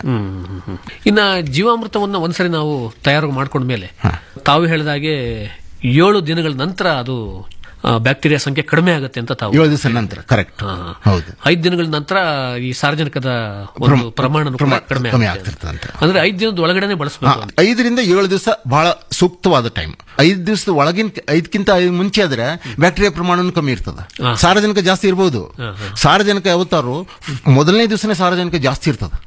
ಇನ್ನ ಜೀವಾಮೃತವನ್ನ ಒಂದ್ಸರಿ ನಾವು ತಯಾರು ಮಾಡ್ಕೊಂಡ್ಮೇಲೆ ತಾವು ಹೇಳಿದಾಗೆ ಏಳು ದಿನಗಳ ನಂತರ ಅದು ಆ, ಬ್ಯಾಕ್ಟೀರಿಯಾ ಸಂಖ್ಯೆ ಕಡಿಮೆ ಆಗುತ್ತೆ ಅಂತ ತಾವು ಏಳು ದಿವಸ ನಂತರ ಕರೆಕ್ಟ್ ಹೌದು ಐದು ದಿನಗಳ ನಂತರ ಈ ಸಾರ್ವಜನಿಕದ ಒಂದು ಪ್ರಮ- ಪ್ರಮಾಣ ಪ್ರಮಾಣ ಕಡಿಮೆ ಕಮ್ಮಿ ಆಗುತ್ತೆ ಆಗ್ತಿರ್ತದೆ ಅಂತ. ಅಂದ್ರೆ ಐದು ದಿನದ ಒಳಗಡೆ ಬಳಸಬೇಕು ಹಾ, ಐದರಿಂದ ಏಳು ದಿವಸ ಬಹಳ ಸೂಕ್ತವಾದ ಟೈಮ್ ಐದು ದಿವಸದ ಒಳಗಿನ ಐದಕ್ಕಿಂತ ಮುಂಚೆ ಆದ್ರೆ ಬ್ಯಾಕ್ಟೀರಿಯಾ ಪ್ರಮಾಣ ಕಮ್ಮಿ ಇರ್ತದೆ ಸಾರ್ವಜನಿಕ ಜಾಸ್ತಿ ಇರಬಹುದು ಸಾರ್ವಜನಿಕ ಯಾವತ್ತಾರು ಮೊದಲನೇ ದಿವಸನೇ ಸಾರ್ವಜನಿಕ ಜಾಸ್ತಿ ಇರ್ತದೆ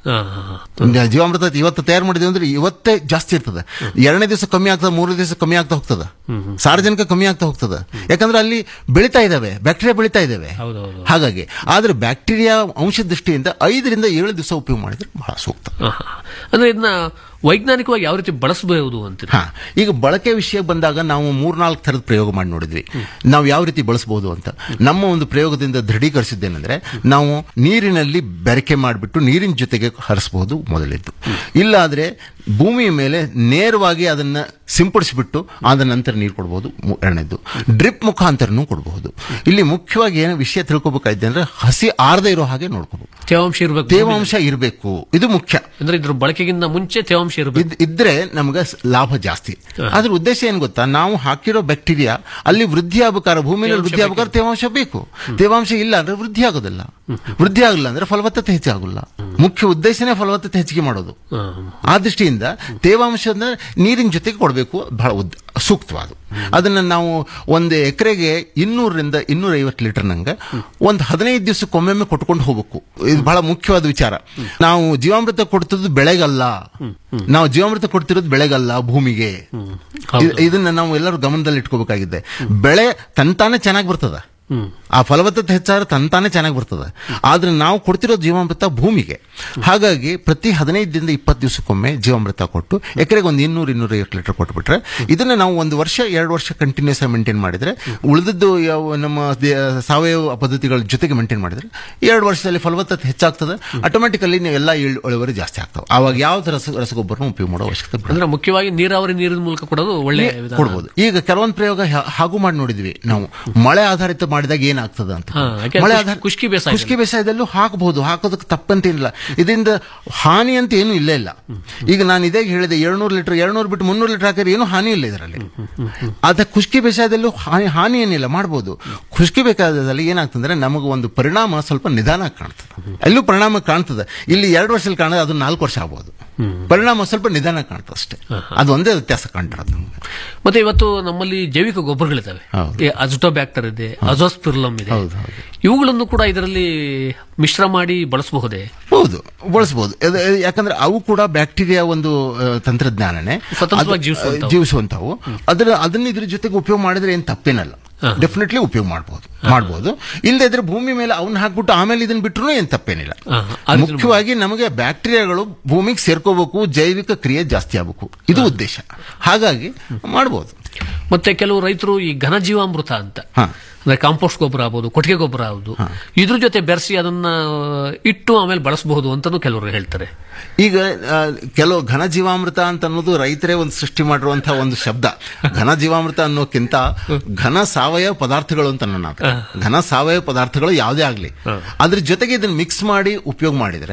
ಜೀವಾಮೃತ ಇವತ್ತು ತಯಾರು ಮಾಡಿದ್ವಿ ಅಂದ್ರೆ ಇವತ್ತೇ ಜಾಸ್ತಿ ಇರ್ತದೆ ಎರಡನೇ ದಿವಸ ಕಮ್ಮಿ ಆಗ್ತದೆ ಮೂರನೇ ದಿವಸ ಕಮ್ಮಿ ಆಗ್ತಾ ಹೋಗ್ತದೆ ಸಾರ್ವಜನಿಕ ಕಮ್ಮಿ ಆಗ್ತಾ ಹೋಗ್ತದೆ ಯಾಕಂದ್ರೆ ಅಲ್ಲಿ ಬೆಳಿತಾ ಇದಾವೆ ಬ್ಯಾಕ್ಟೀರಿಯಾ ಬೆಳಿತಾ ಇದಾವೆ ಹಾಗಾಗಿ ಆದ್ರೆ ಬ್ಯಾಕ್ಟೀರಿಯಾ ಅಂಶ ದೃಷ್ಟಿಯಿಂದ ಐದರಿಂದ ಏಳು ದಿವಸ ಉಪಯೋಗ ಮಾಡಿದ್ರೆ ಬಹಳ ಸೂಕ್ತ ಅಂದ್ರೆ ಇದನ್ನ ವೈಜ್ಞಾನಿಕವಾಗಿ ಯಾವ ರೀತಿ ಬಳಸಬಹುದು ಅಂತ ಹಾ ಈಗ ಬಳಕೆ ವಿಷಯ ಬಂದಾಗ ನಾವು ಮೂರ್ನಾಲ್ಕು ಥರದ ಪ್ರಯೋಗ ಮಾಡಿ ನೋಡಿದ್ವಿ ನಾವು ಯಾವ ರೀತಿ ಬಳಸಬಹುದು ಅಂತ ನಮ್ಮ ಒಂದು ಪ್ರಯೋಗದಿಂದ ದೃಢೀಕರಿಸಿದ್ದೇನೆಂದ್ರೆ ನಾವು ನೀರಿನಲ್ಲಿ ಬೆರಕೆ ಮಾಡಿಬಿಟ್ಟು ನೀರಿನ ಜೊತೆಗೆ ಹರಿಸಬಹುದು ಮೊದಲಿದ್ದು ಇಲ್ಲಾದ್ರೆ ಭೂಮಿಯ ಮೇಲೆ ನೇರವಾಗಿ ಅದನ್ನ ಸಿಂಪಡಿಸಿಬಿಟ್ಟು ಆದ ನಂತರ ನೀರು ಕೊಡಬಹುದು ಮು- ಎರಡನೇದ್ದು ಡ್ರಿಪ್ ಮುಖಾಂತರನೂ ಕೊಡಬಹುದು ಇಲ್ಲಿ ಮುಖ್ಯವಾಗಿ ಏನು ವಿಷಯ ತಿಳ್ಕೊಬೇಕಾಯ್ತು ಅಂದ್ರೆ ಹಸಿ ಆರದೇ ಇರೋ ಹಾಗೆ ನೋಡ್ಕೋಬೇಕು ತೇವಾಂಶ ಇರಬೇಕು ತೇವಾಂಶ ಇರಬೇಕು ಇದು ಮುಖ್ಯ ಅಂದ್ರೆ ಇದ್ರ ಬಳಕೆಗಿಂತ ಮುಂಚೆ ತೇವಾಂಶ ಇರಬೇಕು ಇದ್- ಇದ್ರೆ ನಮಗೆ ಸ್- ಲಾಭ ಜಾಸ್ತಿ ಅದ್ರ ಉದ್ದೇಶ ಏನ್ ಗೊತ್ತಾ ನಾವು ಹಾಕಿರೋ ಬ್ಯಾಕ್ಟೀರಿಯಾ ಅಲ್ಲಿ ವೃದ್ಧಿ ಆಗ್ಬೇಕಾದ್ರೆ ಭೂಮಿಯಲ್ಲಿ ತೇವಾಂಶ ವೃದ್ಧಿ ಆಗ್ಬೇಕಾದ್ರೆ ತೇವಾಂಶ ಬೇಕು ತೇವಾಂಶ ಇಲ್ಲ ಅಂದ್ರೆ ವೃದ್ಧಿ ಆಗೋದಿಲ್ಲ ವೃದ್ಧಿ ಆಗಲ್ಲ ಅಂದ್ರೆ ಫಲವತ್ತತೆ ಹೆಚ್ಚಾಗಲ್ಲ ಮುಖ್ಯ ಉದ್ದೇಶನೇ ಫಲವತ್ತತೆ ಹೆಚ್ಚಿಗೆ ಮಾಡೋದು ಆ ದೃಷ್ಟಿಯಿಂದ ತೇವಾಂಶ ಅಂದ್ರೆ ನೀರಿನ ಜೊತೆಗೆ ಕೊಡಬೇಕು ಬಹಳ ಉದ್ದ ಸೂಕ್ತವಾದ ಅದನ್ನ ನಾವು ಒಂದು ಎಕರೆಗೆ ಇನ್ನೂರರಿಂದ ಇನ್ನೂರ ಐವತ್ತು ಲೀಟರ್ ನಂಗೆ ಒಂದು ಹದಿನೈದು ದಿವಸಕ್ಕೊಮ್ಮೆ ಕೊಟ್ಕೊಂಡು ಹೋಗ್ಬೇಕು ಇದು ಬಹಳ ಮುಖ್ಯವಾದ ವಿಚಾರ ನಾವು ಜೀವಾಮೃತ ಕೊಡ್ತಿರೋದು ಬೆಳೆಗಲ್ಲ ನಾವು ಜೀವಾಮೃತ ಕೊಡ್ತಿರೋದು ಬೆಳೆಗಲ್ಲ ಭೂಮಿಗೆ ಇದ್- ಇದನ್ನ ನಾವು ಎಲ್ಲರೂ ಗಮನದಲ್ಲಿ ಇಟ್ಕೋಬೇಕಾಗಿದೆ ಬೆಳೆ ತಂತಾನೆ ಚೆನ್ನಾಗಿ ಬರ್ತದ ಆ ಫಲವತ್ತತೆ ಹೆಚ್ಚಾದ್ರೆ ತಂತಾನೆ ಚೆನ್ನಾಗಿ ಬರ್ತದೆ ಆದ್ರೆ ನಾವು ಕೊಡ್ತಿರೋ ಜೀವಾಮೃತ ಭೂಮಿಗೆ ಹಾಗಾಗಿ ಪ್ರತಿ ಹದಿನೈದರಿಂದ ಇಪ್ಪತ್ತು ದಿವಸಕ್ಕೊಮ್ಮೆ ಜೀವಾಮೃತ ಕೊಟ್ಟು ಎಕರೆಗೆ ಒಂದು ಇನ್ನೂರು ಇನ್ನೂರ ಐವತ್ತು ಲೀಟರ್ ಕೊಟ್ಬಿಟ್ರೆ ಇದನ್ನ ನಾವು ಒಂದು ವರ್ಷ ಎರಡು ವರ್ಷ ಕಂಟಿನ್ಯೂಸ್ ಆಗಿ ಮೇಂಟೈನ್ ಮಾಡಿದ್ರೆ ಉಳಿದದ್ದು ಯಾವ ನಮ್ಮ ದೇ- ಸಾವಯವ ಪದ್ಧತಿಗಳ ಜೊತೆಗೆ ಮೇಂಟೈನ್ ಮಾಡಿದ್ರೆ ಎರಡು ವರ್ಷದಲ್ಲಿ ಫಲವತ್ತತೆ ಹೆಚ್ಚಾಗ್ತದೆ ಆಟೋಮೆಟಿಕಲಿ ನೀವು ಎಲ್ಲ ಇಳ್- ಇಳುವರಿ ಜಾಸ್ತಿ ಆಗ್ತವೆ ಆವಾಗ ಯಾವ ರಸ ರಸಗೊಬ್ಬರನ ಉಪಯೋಗ ಮಾಡೋ ಅವಶ್ಯಕತೆ ಬೀಳಲ್ಲ. ಅಂದ್ರೆ ಮುಖ್ಯವಾಗಿ ನೀರಾವರಿ ನೀರಿನ ಮೂಲಕ ಕೊಡೋದು ಒಳ್ಳೆ ವಿಧಾನ. ಕೊಡ್ಬೋದು ಈಗ ಕೆಲವೊಂದು ಪ್ರಯೋಗ ಹಾ- ಹಾಗೂ ಮಾಡಿ ನೋಡಿದ್ವಿ ನಾವು ಮಳೆ ಆಧಾರಿತ ಮಾಡಿದಾಗ ಏನಾಗ್ತದ ಅಂತ ಹಾ, ಯಾಕೆ ಮಳೆ ಖುಷ್- ಆಧಾರ ಖುಷ್ಕಿ ಬೇಸಾಯ ಖುಷ್ಕಿ ಬೇಸಾಯದಲ್ಲೂ ಹಾಕಬಹುದು ಹಾಕೋದಕ್ಕೆ ತಪ್ಪಂತೇನಿಲ್ಲ ಇದರಿಂದ ಹಾನಿ ಅಂತ ಏನೂ ಇಲ್ಲೇ ಇಲ್ಲ ಈಗ ನಾನು ಇದೇ ಹೇಳಿದೆ ಎರಡ್ನೂರು ಲೀಟರ್ ಎರಡ್ನೂರು ಬಿಟ್ಟು ಮುನ್ನೂರು ಲೀಟರ್ ಹಾಕಿದ್ರೆ ಏನೂ ಹಾನಿ ಇಲ್ಲ ಇದರಲ್ಲಿ ಅದ ಖುಷ್ಕಿ ಬೇಸಾಯದಲ್ಲೂ ಹಾನಿ ಹಾನಿ ಏನಿಲ್ಲ ಮಾಡ್ಬೋದು ಖುಷ್ಕಿ ಬೇಕಾದಲ್ಲಿ ಏನಾಗ್ತಂದ್ರೆ ನಮಗೆ ಒಂದು ಪರಿಣಾಮ ಸ್ವಲ್ಪ ನಿಧಾನ ಕಾಣ್ತದೆ ಅಲ್ಲೂ ಪರಿಣಾಮ ಕಾಣ್ತದೆ ಇಲ್ಲಿ ಎರಡು ವರ್ಷದಲ್ಲಿ ಕಾಣೋದು ಅದು ನಾಲ್ಕು ವರ್ಷ ಆಗ್ಬೋದು ಪರಿಣಾಮ ಸ್ವಲ್ಪ ನಿಧಾನ ಕಾಣ್ತದೆ ಅಷ್ಟೇ ಅದು ಒಂದೇ ವ್ಯತ್ಯಾಸ ಕಾಣ್ತಿರೋದು ನಮ್ಗೆ ಮತ್ತೆ ಇವತ್ತು ನಮ್ಮಲ್ಲಿ ಜೈವಿಕ ಗೊಬ್ಬರಗಳಿದ್ದಾವೆ ಹೌದು. ಅಜುಟೋಬ್ಯಾಕ್ಟರ್ ಇದೆ ಅಜೋಸ್ಪಿರ್ಲಮ್ ಇದೆ ಇವುಗಳನ್ನು ಕೂಡ ಇದರಲ್ಲಿ ಮಿಶ್ರ ಮಾಡಿ ಬಳಸಬಹುದೇ ಹೌದು ಬಳಸಬಹುದು ಯಾಕಂದ್ರೆ ಅವು ಕೂಡ ಬ್ಯಾಕ್ಟೀರಿಯಾ ಒಂದು ಆ, ತಂತ್ರಜ್ಞಾನನೇ ಸ್ವತಂತ್ರವಾಗಿ ಅದು, ಜೀವಿಸುವಂಥವು. ಜೀವಿಸುವಂತವು ಅದರ ಅದನ್ನ ಇದ್ರ ಜೊತೆಗೆ ಉಪಯೋಗ ಮಾಡಿದ್ರೆ ಏನ್ ತಪ್ಪೇನಲ್ಲ ಡೆಫಿನೆಟ್ಲಿ ಉಪಯೋಗ ಮಾಡಬಹುದು ಮಾಡಬಹುದು ಇಲ್ಲದೆ ಇದ್ರೆ ಭೂಮಿ ಮೇಲೆ ಅವನ್ನ ಹಾಕ್ಬಿಟ್ಟು ಆಮೇಲೆ ಇದನ್ನ ಬಿಟ್ರು ಏನ್ ತಪ್ಪೇನಿಲ್ಲ ಮುಖ್ಯವಾಗಿ ನಮಗೆ ಬ್ಯಾಕ್ಟೀರಿಯಾಗಳು ಭೂಮಿಗೆ ಸೇರ್ಕೋಬೇಕು ಜೈವಿಕ ಕ್ರಿಯೆ ಜಾಸ್ತಿ ಆಗಬೇಕು ಇದು ಉದ್ದೇಶ ಹಾಗಾಗಿ ಮಾಡಬಹುದು ಮತ್ತೆ ಕೆಲವು ರೈತರು ಈ ಘನ ಜೀವಾಮೃತ ಅಂತ ಅಂದ್ರೆ ಕಾಂಪೋಸ್ಟ್ ಗೊಬ್ಬರ ಆಗ್ಬೋದು ಕೊಟ್ಟಿಗೆ ಗೊಬ್ಬರ ಆಗ್ಬೋದು ಇದ್ರ ಜೊತೆ ಬೆರೆಸಿ ಅದನ್ನ ಇಟ್ಟು ಆಮೇಲೆ ಬಳಸಬಹುದು ಅಂತಾನು ಕೆಲವರು ಹೇಳ್ತಾರೆ ಈಗ ಆ, ಕೆಲವು ಘನ ಜೀವಾಮೃತ ಅಂತ ಅನ್ನೋದು ರೈತರೇ ಒಂದು ಸೃಷ್ಟಿ ಮಾಡಿರುವಂತಹ ಒಂದು ಶಬ್ದ ಘನ ಜೀವಾಮೃತ ಅನ್ನೋಕ್ಕಿಂತ ಘನ ಸಾವಯವ ಪದಾರ್ಥಗಳು ಅಂತ ನನ್ನ ಅಭಿಪ್ರಾಯ. ಘನ ಸಾವಯವ ಪದಾರ್ಥಗಳು ಯಾವುದೇ ಆಗಲಿ ಅದ್ರ ಜೊತೆಗೆ ಇದನ್ನ ಮಿಕ್ಸ್ ಮಾಡಿ ಉಪಯೋಗ ಮಾಡಿದ್ರೆ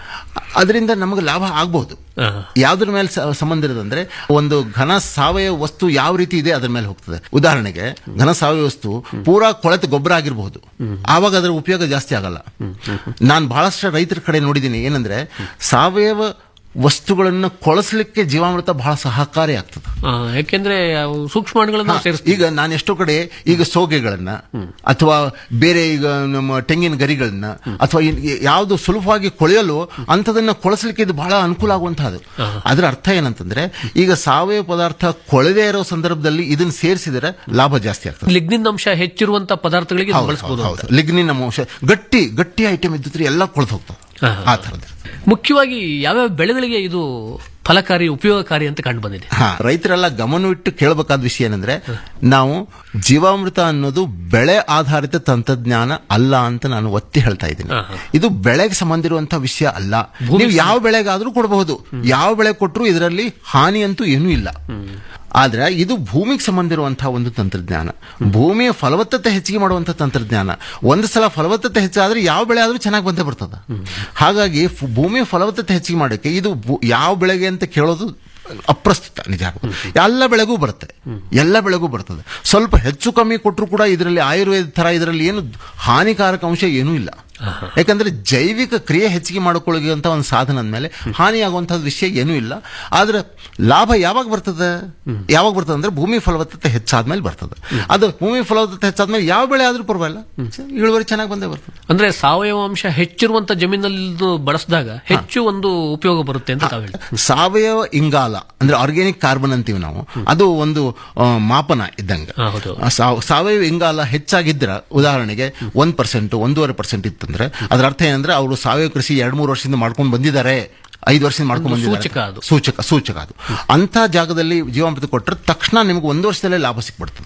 ಅದರಿಂದ ನಮಗೆ ಲಾಭ ಆಗಬಹುದು ಯಾವ್ದ್ರ ಮೇಲೆ ಸ- ಸಂಬಂಧ ಇರೋದಂದ್ರೆ ಒಂದು ಘನ ಸಾವಯವ ವಸ್ತು ಯಾವ ರೀತಿ ಇದೆ ಅದ್ರ ಮೇಲೆ ಹೋಗ್ತದೆ ಉದಾಹರಣೆಗೆ ಘನ ಸಾವಯವ ವಸ್ತು ಪೂರಾ ಕೊಳೆತ ಗೊಬ್ಬರ ಆಗಿರಬಹುದು ಆವಾಗ ಅದರ ಉಪಯೋಗ ಜಾಸ್ತಿ ಆಗಲ್ಲ ನಾನು ಬಹಳಷ್ಟು ರೈತರ ಕಡೆ ನೋಡಿದ್ದೀನಿ ಏನಂದ್ರೆ ಸಾವಯವ ವಸ್ತುಗಳನ್ನು ಕೊಳಸಲಿಕ್ಕೆ ಜೀವಾಮೃತ ಬಹಳ ಸಹಕಾರಿ ಆಗ್ತದೆ ಆ, ಯಾಕೆಂದ್ರೆ ಅವು ಸೂಕ್ಷ್ಮಾಣುಗಳನ್ನ ಸೇರಿಸ್ತೀವಿ ಈಗ ನಾನು ಎಷ್ಟೋ ಕಡೆ ಈಗ ಸೋಗೆಗಳನ್ನ ಅಥವಾ ಬೇರೆ ಈಗ ನಮ್ಮ ತೆಂಗಿನ ಗರಿಗಳನ್ನ ಅಥವಾ ಇನ್- ಯಾವುದು ಸುಲಭವಾಗಿ ಕೊಳೆಯಲು ಅಂಥದನ್ನ ಕೊಳಸಲಿಕ್ಕೆ ಇದು ಬಹಳ ಅನುಕೂಲ ಆಗುವಂತಹದ್ದು ಅದರ ಅರ್ಥ ಏನಂತಂದ್ರೆ ಈಗ ಸಾವಯವ ಪದಾರ್ಥ ಕೊಳೆದೇ ಇರೋ ಸಂದರ್ಭದಲ್ಲಿ ಇದನ್ನ ಸೇರಿಸಿದರೆ ಲಾಭ ಜಾಸ್ತಿ ಆಗ್ತದೆ ಲಿಗ್ನಿನ್ ಅಂಶ ಹೆಚ್ಚಿರುವಂತ ಪದಾರ್ಥಗಳಿಗೆ ಇದನ್ನ ಬಳಸಬಹುದು ಅಂತ. ಲಿಗ್ನಿನ್ ಅಂಶ ಗಟ್ಟಿ ಗಟ್ಟಿ ಐಟಮ್ ಇದ್ದಿದ್ರೆ ಎಲ್ಲ ಕೊಳೆದು ಹೋಗ್ತವೆ ಆ ಥರದ್ದು ಮುಖ್ಯವಾಗಿ ಯಾವ್ಯಾವ ಬೆಳೆಗಳಿಗೆ ಇದು ಫಲಕಾರಿ ಉಪಯೋಗಕಾರಿ ಅಂತ ಕಂಡು ಬಂದಿದೆ ಹಾ ರೈತರೆಲ್ಲ ಗಮನವಿಟ್ಟು ಕೇಳಬೇಕಾದ ವಿಷಯ ಏನಂದ್ರೆ ನಾವು ಜೀವಾಮೃತ ಅನ್ನೋದು ಬೆಳೆ ಆಧಾರಿತ ತಂತ್ರಜ್ಞಾನ ಅಲ್ಲ ಅಂತ ನಾನು ಒತ್ತಿ ಹೇಳ್ತಾ ಇದ್ದೀನಿ ಇದು ಬೆಳೆಗೆ ಸಂಬಂಧ ಇರುವಂತಹ ವಿಷಯ ಅಲ್ಲ ನೀವು ಯಾವ ಬೆಳೆಗಾದ್ರೂ ಕೊಡಬಹುದು ಯಾವ ಬೆಳೆ ಕೊಟ್ಟರು ಇದರಲ್ಲಿ ಹಾನಿ ಅಂತೂ ಏನೂ ಇಲ್ಲ ಆದ್ರೆ ಇದು ಭೂಮಿಗೆ ಸಂಬಂಧ ಇರುವಂತಹ ಒಂದು ತಂತ್ರಜ್ಞಾನ ಭೂಮಿಯ ಫಲವತ್ತತೆ ಹೆಚ್ಚಿಗೆ ಮಾಡುವಂತಹ ತಂತ್ರಜ್ಞಾನ ಒಂದು ಸಲ ಫಲವತ್ತತೆ ಹೆಚ್ಚಾದ್ರೆ ಯಾವ ಬೆಳೆ ಆದ್ರೂ ಚೆನ್ನಾಗಿ ಬಂದೇ ಬರ್ತದ ಹಾಗಾಗಿ ಫ್- ಭೂಮಿಯ ಫಲವತ್ತತೆ ಹೆಚ್ಚಿಗೆ ಮಾಡೋಕೆ ಇದು ಭೂ- ಯಾವ ಬೆಳೆಗೆ ಅಂತ ಕೇಳೋದು ಅಪ್ರಸ್ತುತ ನಿಜ ಎಲ್ಲ ಬೆಳೆಗೂ ಬರುತ್ತೆ ಎಲ್ಲ ಬೆಳೆಗೂ ಬರ್ತದೆ ಸ್ವಲ್ಪ ಹೆಚ್ಚು ಕಮ್ಮಿ ಕೊಟ್ಟರು ಕೂಡ ಇದರಲ್ಲಿ ಆಯುರ್ವೇದ ತರ ಇದರಲ್ಲಿ ಏನು ಹಾನಿಕಾರಕ ಅಂಶ ಏನೂ ಇಲ್ಲ ಯಾಕಂದ್ರೆ ಜೈವಿಕ ಕ್ರಿಯೆ ಹೆಚ್ಚಿಗೆ ಮಾಡಿಕೊಳ್ಳುವಂತ ಒಂದು ಸಾಧನ ಅಂದಮೇಲೆ ಹಾನಿಯಾಗುವಂತಹ ವಿಷಯ ಏನೂ ಇಲ್ಲ ಆದ್ರೆ ಲಾಭ ಯಾವಾಗ ಬರ್ತದೆ ಯಾವಾಗ ಬರ್ತದೆ ಅಂದ್ರೆ ಭೂಮಿ ಫಲವತ್ತತೆ ಹೆಚ್ಚಾದ್ಮೇಲೆ ಬರ್ತದೆ ಅದು ಭೂಮಿ ಫಲವತ್ತತೆ ಹೆಚ್ಚಾದ್ಮೇಲೆ ಯಾವ ಬೆಳೆ ಆದ್ರೂ ಪರವಾಗಿಲ್ಲ ಇಳುವರಿ ಚೆನ್ನಾಗಿ ಬಂದೇ ಬರ್ತದೆ ಅಂದ್ರೆ ಸಾವಯವ ಅಂಶ ಹೆಚ್ಚಿರುವಂತ ಜಮೀನಲ್ಲಿ ಇದು ಬಳಸಿದಾಗ ಹೆಚ್ಚು ಒಂದು ಉಪಯೋಗ ಬರುತ್ತೆ ಅಂತ ತಾವು ಹೇಳ್ತೀವಿ ಸಾವಯವ ಇಂಗಾಲ ಅಂದ್ರೆ ಆರ್ಗ್ಯಾನಿಕ್ ಕಾರ್ಬನ್ ಅಂತೀವಿ ನಾವು ಅದು ಒಂದು ಆ, ಮಾಪನ ಇದ್ದಂಗೆ ಆ, ಸಾವ- ಸಾವಯವ ಇಂಗಾಲ ಹೆಚ್ಚಾಗಿದ್ರ ಉದಾಹರಣೆಗೆ ಒಂದ್ ಪರ್ಸೆಂಟ್ ಒಂದೂವರೆ ಪರ್ಸೆಂಟ್ ಇತ್ತಂದ್ರೆ ಅದರ ಅರ್ಥ ಏನಂದ್ರೆ ಅವರು ಸಾವಯವ ಕೃಷಿ ಎರಡ್ ಮೂರು ವರ್ಷದಿಂದ ಮಾಡ್ಕೊಂಡು ಬಂದಿದ್ದಾರೆ ಐದು ವರ್ಷದಿಂದ ಮಾಡ್ಕೊಂಡು ಒಂದು ಬಂದಿದ್ದಾರೆ ಸೂಚಕ ಅದು. ಸೂಚಕ ಸೂಚಕ ಅದು ಅಂತ ಜಾಗದಲ್ಲಿ ಜೀವಾಮೃತ ಕೊಟ್ಟರೆ ತಕ್ಷಣ ನಿಮಗೆ ಒಂದು ವರ್ಷದಲ್ಲೇ ಲಾಭ ಸಿಕ್ಬಿಡ್ತದೆ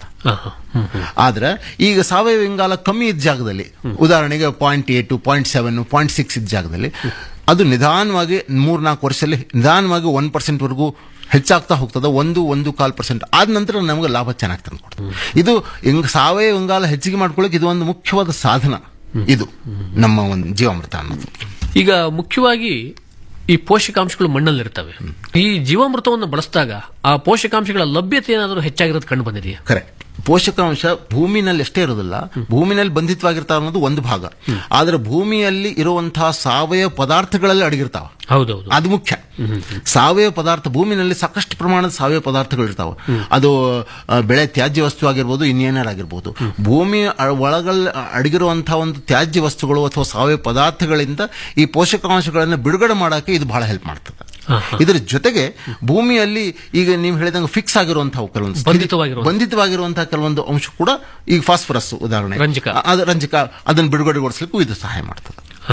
ಆದ್ರೆ ಈಗ ಸಾವಯವ ಇಂಗಾಲ ಕಮ್ಮಿ ಇದ್ದ ಜಾಗದಲ್ಲಿ ಉದಾಹರಣೆಗೆ ಪಾಯಿಂಟ್ ಏಟು ಪಾಯಿಂಟ್ ಸೆವೆನ್ ಪಾಯಿಂಟ್ ಸಿಕ್ಸ್ ಇದ್ದ ಜಾಗದಲ್ಲಿ ಅದು ನಿಧಾನವಾಗಿ ಮೂರ್ನಾಲ್ಕು ವರ್ಷದಲ್ಲಿ ನಿಧಾನವಾಗಿ ಒನ್ ಪರ್ಸೆಂಟ್ ವರೆಗೂ ಹೆಚ್ಚಾಗ್ತಾ ಹೋಗ್ತದೆ ಒಂದು ಒಂದು ಕಾಲ್ ಪರ್ಸೆಂಟ್ ಆದ ನಂತರ ನಮಗೆ ಲಾಭ ಚೆನ್ನಾಗಿ ತಂದು ಕೊಡ್ತದೆ ಇದು ಇಂಗ್ ಸಾವಯವ ಇಂಗಾಲ ಹೆಚ್ಚಿಗೆ ಮಾಡ್ಕೊಳ್ಳೋಕೆ ಇದು ಒಂದು ಮುಖ್ಯವಾದ ಸಾಧನ ಇದು ನಮ್ಮ ಒಂದು ಜೀವಾಮೃತ ಅನ್ನೋದು ಈಗ ಮುಖ್ಯವಾಗಿ ಈ ಪೋಷಕಾಂಶಗಳು ಮಣ್ಣಲ್ಲಿರ್ತವೆ ಈ ಜೀವಾಮೃತವನ್ನು ಬಳಸಿದಾಗ ಆ ಪೋಷಕಾಂಶಗಳ ಲಭ್ಯತೆ ಏನಾದರೂ ಹೆಚ್ಚಾಗಿರೋದು ಕಂಡು ಬಂದಿದೆಯಾ ಕರೆಕ್ಟ್ ಪೋಷಕಾಂಶ ಭೂಮಿನಲ್ಲಿ ಎಷ್ಟೇ ಇರೋದಿಲ್ಲ ಭೂಮಿನಲ್ಲಿ ಬಂಧಿತವಾಗಿರ್ತಾವ ಅನ್ನೋದು ಒಂದು ಭಾಗ ಆದ್ರೆ ಭೂಮಿಯಲ್ಲಿ ಇರುವಂತಹ ಸಾವಯವ ಪದಾರ್ಥಗಳಲ್ಲಿ ಅಡಗಿರ್ತಾವ ಹೌದೌದು ಅದು ಮುಖ್ಯ ಸಾವಯವ ಪದಾರ್ಥ ಭೂಮಿನಲ್ಲಿ ಸಾಕಷ್ಟು ಪ್ರಮಾಣದ ಸಾವಯವ ಪದಾರ್ಥಗಳು ಇರ್ತಾವೆ ಅದು ಆ, ಬೆಳೆ ತ್ಯಾಜ್ಯ ವಸ್ತು ಆಗಿರ್ಬೋದು ಇನ್ನೇನಾರಾಗಿರ್ಬೋದು ಭೂಮಿ ಅ- ಒಳಗಲ್ ಅಡಗಿರುವಂತಹ ಒಂದು ತ್ಯಾಜ್ಯ ವಸ್ತುಗಳು ಅಥವಾ ಸಾವಯವ ಪದಾರ್ಥಗಳಿಂದ ಈ ಪೋಷಕಾಂಶಗಳನ್ನು ಬಿಡುಗಡೆ ಮಾಡೋಕೆ ಇದು ಬಹಳ ಹೆಲ್ಪ್ ಮಾಡ್ತದೆ ಇದರ ಜೊತೆಗೆ ಭೂಮಿಯಲ್ಲಿ ಈಗ ನೀವು ಹೇಳಿದಂಗೆ ಫಿಕ್ಸ್ ಆಗಿರುವಂತಹ ಕೆಲವೊಂದು ಸ್ಥಿತಿ- ಬಂಧಿತವಾಗಿರುವಂತಹ- ಬಂಧಿತವಾಗಿರುವಂತಹ ಕೆಲವೊಂದು ಅಂಶ ಕೂಡ ಈಗ ಫಾಸ್ಫರಸ್ ಉದಾಹರಣೆ ರಂಜಕ. ಅ- ಅದು ರಂಜಕ ಅದನ್ನು ಬಿಡುಗಡೆಗೊಳಿಸಲಿಕ್ಕೂ ಇದು ಸಹಾಯ ಮಾಡ್ತದೆ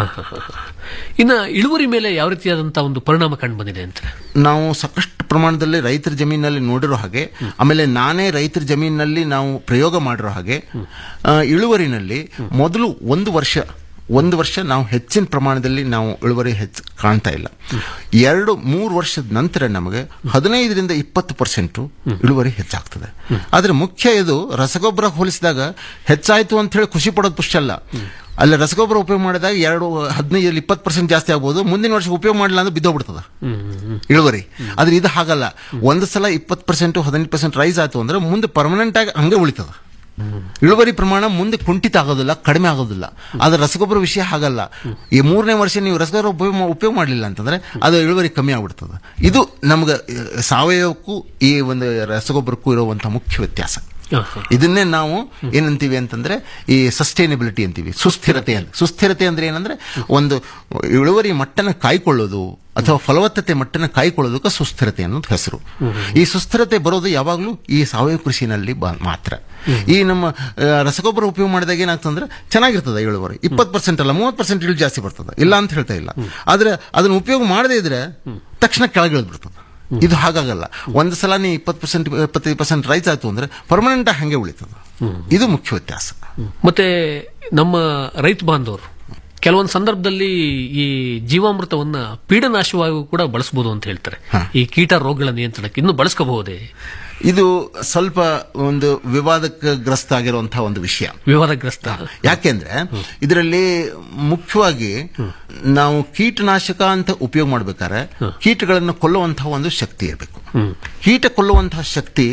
ಇನ್ನ ಇಳುವರಿ ಮೇಲೆ ಯಾವ ರೀತಿಯಾದಂತಹ ಒಂದು ಪರಿಣಾಮ ಕಂಡು ಬಂದಿದೆ ಅಂತ ನಾವು ಸಾಕಷ್ಟು ಪ್ರಮಾಣದಲ್ಲಿ ರೈತರ ಜಮೀನಿನಲ್ಲಿ ನೋಡಿರೋ ಹಾಗೆ ಆಮೇಲೆ ನಾನೇ ರೈತರ ಜಮೀನಿನಲ್ಲಿ ನಾವು ಪ್ರಯೋಗ ಮಾಡಿರೋ ಹಾಗೆ ಆ, ಇಳುವರಿನಲ್ಲಿ ಮೊದಲು ಒಂದು ವರ್ಷ ಒಂದು ವರ್ಷ ನಾವು ಹೆಚ್ಚಿನ ಪ್ರಮಾಣದಲ್ಲಿ ನಾವು ಇಳುವರಿ ಹೆಚ್ಚು ಕಾಣ್ತಾ ಇಲ್ಲ ಎರಡು ಮೂರು ವರ್ಷದ ನಂತರ ನಮಗೆ ಹದಿನೈದರಿಂದ ಇಪ್ಪತ್ತು ಪರ್ಸೆಂಟ್ ಇಳುವರಿ ಹೆಚ್ಚಾಗ್ತದೆ ಆದ್ರೆ ಮುಖ್ಯ ಇದು ರಸಗೊಬ್ಬರ ಹೋಲಿಸಿದಾಗ ಹೆಚ್ಚಾಯ್ತು ಅಂತ ಹೇಳಿ ಖುಷಿ ಪಡೋದು ಪುಷ್ಟ ಅಲ್ಲ ಅಲ್ಲಿ ರಸಗೊಬ್ಬರ ಉಪಯೋಗ ಮಾಡಿದಾಗ ಎರಡು ಹದಿನೈದು ಇಪ್ಪತ್ತು ಪರ್ಸೆಂಟ್ ಜಾಸ್ತಿ ಆಗ್ಬೋದು ಮುಂದಿನ ವರ್ಷ ಉಪಯೋಗ ಮಾಡಲಿಲ್ಲ ಅಂದ್ರೆ ಬಿದ್ದೋಗ್ಬಿಡ್ತದ ಇಳುವರಿ ಆದ್ರೆ ಇದು ಹಾಗಲ್ಲ ಒಂದು ಸಲ ಇಪ್ಪತ್ತು ಪರ್ಸೆಂಟ್ ಹದಿನೈದು ಪರ್ಸೆಂಟ್ ರೈಸ್ ಆಯ್ತು ಅಂದ್ರೆ ಮುಂದೆ ಪರ್ಮನೆಂಟ್ ಆಗಿ ಹಂಗೆ ಉಳಿತದ ಇಳುವರಿ ಪ್ರಮಾಣ ಮುಂದೆ ಕುಂಠಿತ ಆಗೋದಿಲ್ಲ ಕಡಿಮೆ ಆಗೋದಿಲ್ಲ ಆದ್ರೆ ರಸಗೊಬ್ಬರ ವಿಷಯ ಹಾಗಲ್ಲ ಈ ಮೂರನೇ ವರ್ಷ ನೀವು ರಸಗೊಬ್ಬರ ಉಪಯೋಗ ಉಪಯೋಗ ಮಾಡಲಿಲ್ಲ ಅಂತಂದ್ರೆ ಅದು ಇಳುವರಿ ಕಮ್ಮಿ ಆಗ್ಬಿಡ್ತದೆ ಇದು ನಮ್ಗೆ ಆ, ಸಾವಯವಕ್ಕೂ ಈ ಒಂದು ರಸಗೊಬ್ಬರಕ್ಕೂ ಇರುವಂತಹ ಮುಖ್ಯ ವ್ಯತ್ಯಾಸ ಇದನ್ನೇ ನಾವು ಏನಂತೀವಿ ಅಂತಂದ್ರೆ ಈ ಸಸ್ಟೈನಬಿಲಿಟಿ ಅಂತೀವಿ ಸುಸ್ಥಿರತೆ ಅಂತ ಸುಸ್ಥಿರತೆ ಅಂದ್ರೆ ಏನಂದ್ರೆ ಒಂದು ಇಳುವರಿ ಮಟ್ಟನ ಕಾಯ್ಕೊಳ್ಳೋದು ಅಥವಾ ಫಲವತ್ತತೆ ಮಟ್ಟನ ಕಾಯ್ಕೊಳ್ಳೋದಕ್ಕೆ ಸುಸ್ಥಿರತೆ ಅನ್ನೋದು ಹೆಸರು ಈ ಸುಸ್ಥಿರತೆ ಬರೋದು ಯಾವಾಗಲೂ ಈ ಸಾವಯವ ಕೃಷಿನಲ್ಲಿ ಬ- ಮಾತ್ರ ಈ ನಮ್ಮ ಆ, ರಸಗೊಬ್ಬರ ಉಪಯೋಗ ಮಾಡಿದಾಗ ಏನಾಗ್ತಂದ್ರೆ ಚೆನ್ನಾಗಿರ್ತದೆ ಇಳುವರಿ ಇಪ್ಪತ್ತು ಪರ್ಸೆಂಟ್ ಅಲ್ಲ ಮೂವತ್ತು ಪರ್ಸೆಂಟ್ ಇಳು ಜಾಸ್ತಿ ಬರ್ತದೆ ಇಲ್ಲ ಅಂತ ಹೇಳ್ತಾ ಇಲ್ಲ ಆದ್ರೆ ಅದನ್ನ ಉಪಯೋಗ ಮಾಡದೇ ಇದ್ರೆ ತಕ್ಷಣ ಕೆಳಗಿಳಿದು ಬಿಡ್ತದೆ ಇದು ಹಾಗಾಗಲ್ಲ ಒಂದು ಸಲ ನೀ ಇಪ್ಪತ್ತು ಪರ್ಸೆಂಟ್ ಇಪ್ಪತ್ತೈದು ಪರ್ಸೆಂಟ್ ರೈಸ್ ಆಯ್ತು ಅಂದ್ರೆ ಪರ್ಮನೆಂಟ್ ಹಂಗೆ ಉಳಿತದೆ ಇದು ಮುಖ್ಯ ವ್ಯತ್ಯಾಸ ಮತ್ತೆ ನಮ್ಮ ರೈತ ಬಾಂಧವರು ಕೆಲವೊಂದು ಸಂದರ್ಭದಲ್ಲಿ ಈ ಜೀವಾಮೃತವನ್ನ ಪೀಡನಾಶವಾಗಿ ಕೂಡ ಬಳಸಬಹುದು ಅಂತ ಹೇಳ್ತಾರೆ ಈ ಕೀಟ ರೋಗಗಳ ನಿಯಂತ್ರಣಕ್ಕೆ ಇನ್ನು ಬಳಸ್ಕೋಬಹುದೇ ಇದು ಸ್ವಲ್ಪ ಒಂದು ವಿವಾದಕ್ಕೆ ಗ್ರಸ್ತ ಆಗಿರುವಂತಹ ಒಂದು ವಿಷಯ ವಿವಾದಗ್ರಸ್ತ ಯಾಕೆಂದ್ರೆ ಇದರಲ್ಲಿ ಮುಖ್ಯವಾಗಿ ನಾವು ಕೀಟನಾಶಕ ಅಂತ ಉಪಯೋಗ ಮಾಡ್ಬೇಕಾದ್ರೆ ಕೀಟಗಳನ್ನು ಕೊಲ್ಲುವಂತಹ ಒಂದು ಶಕ್ತಿ ಇರಬೇಕು ಕೀಟ ಕೊಲ್ಲುವಂತಹ ಶಕ್ತಿ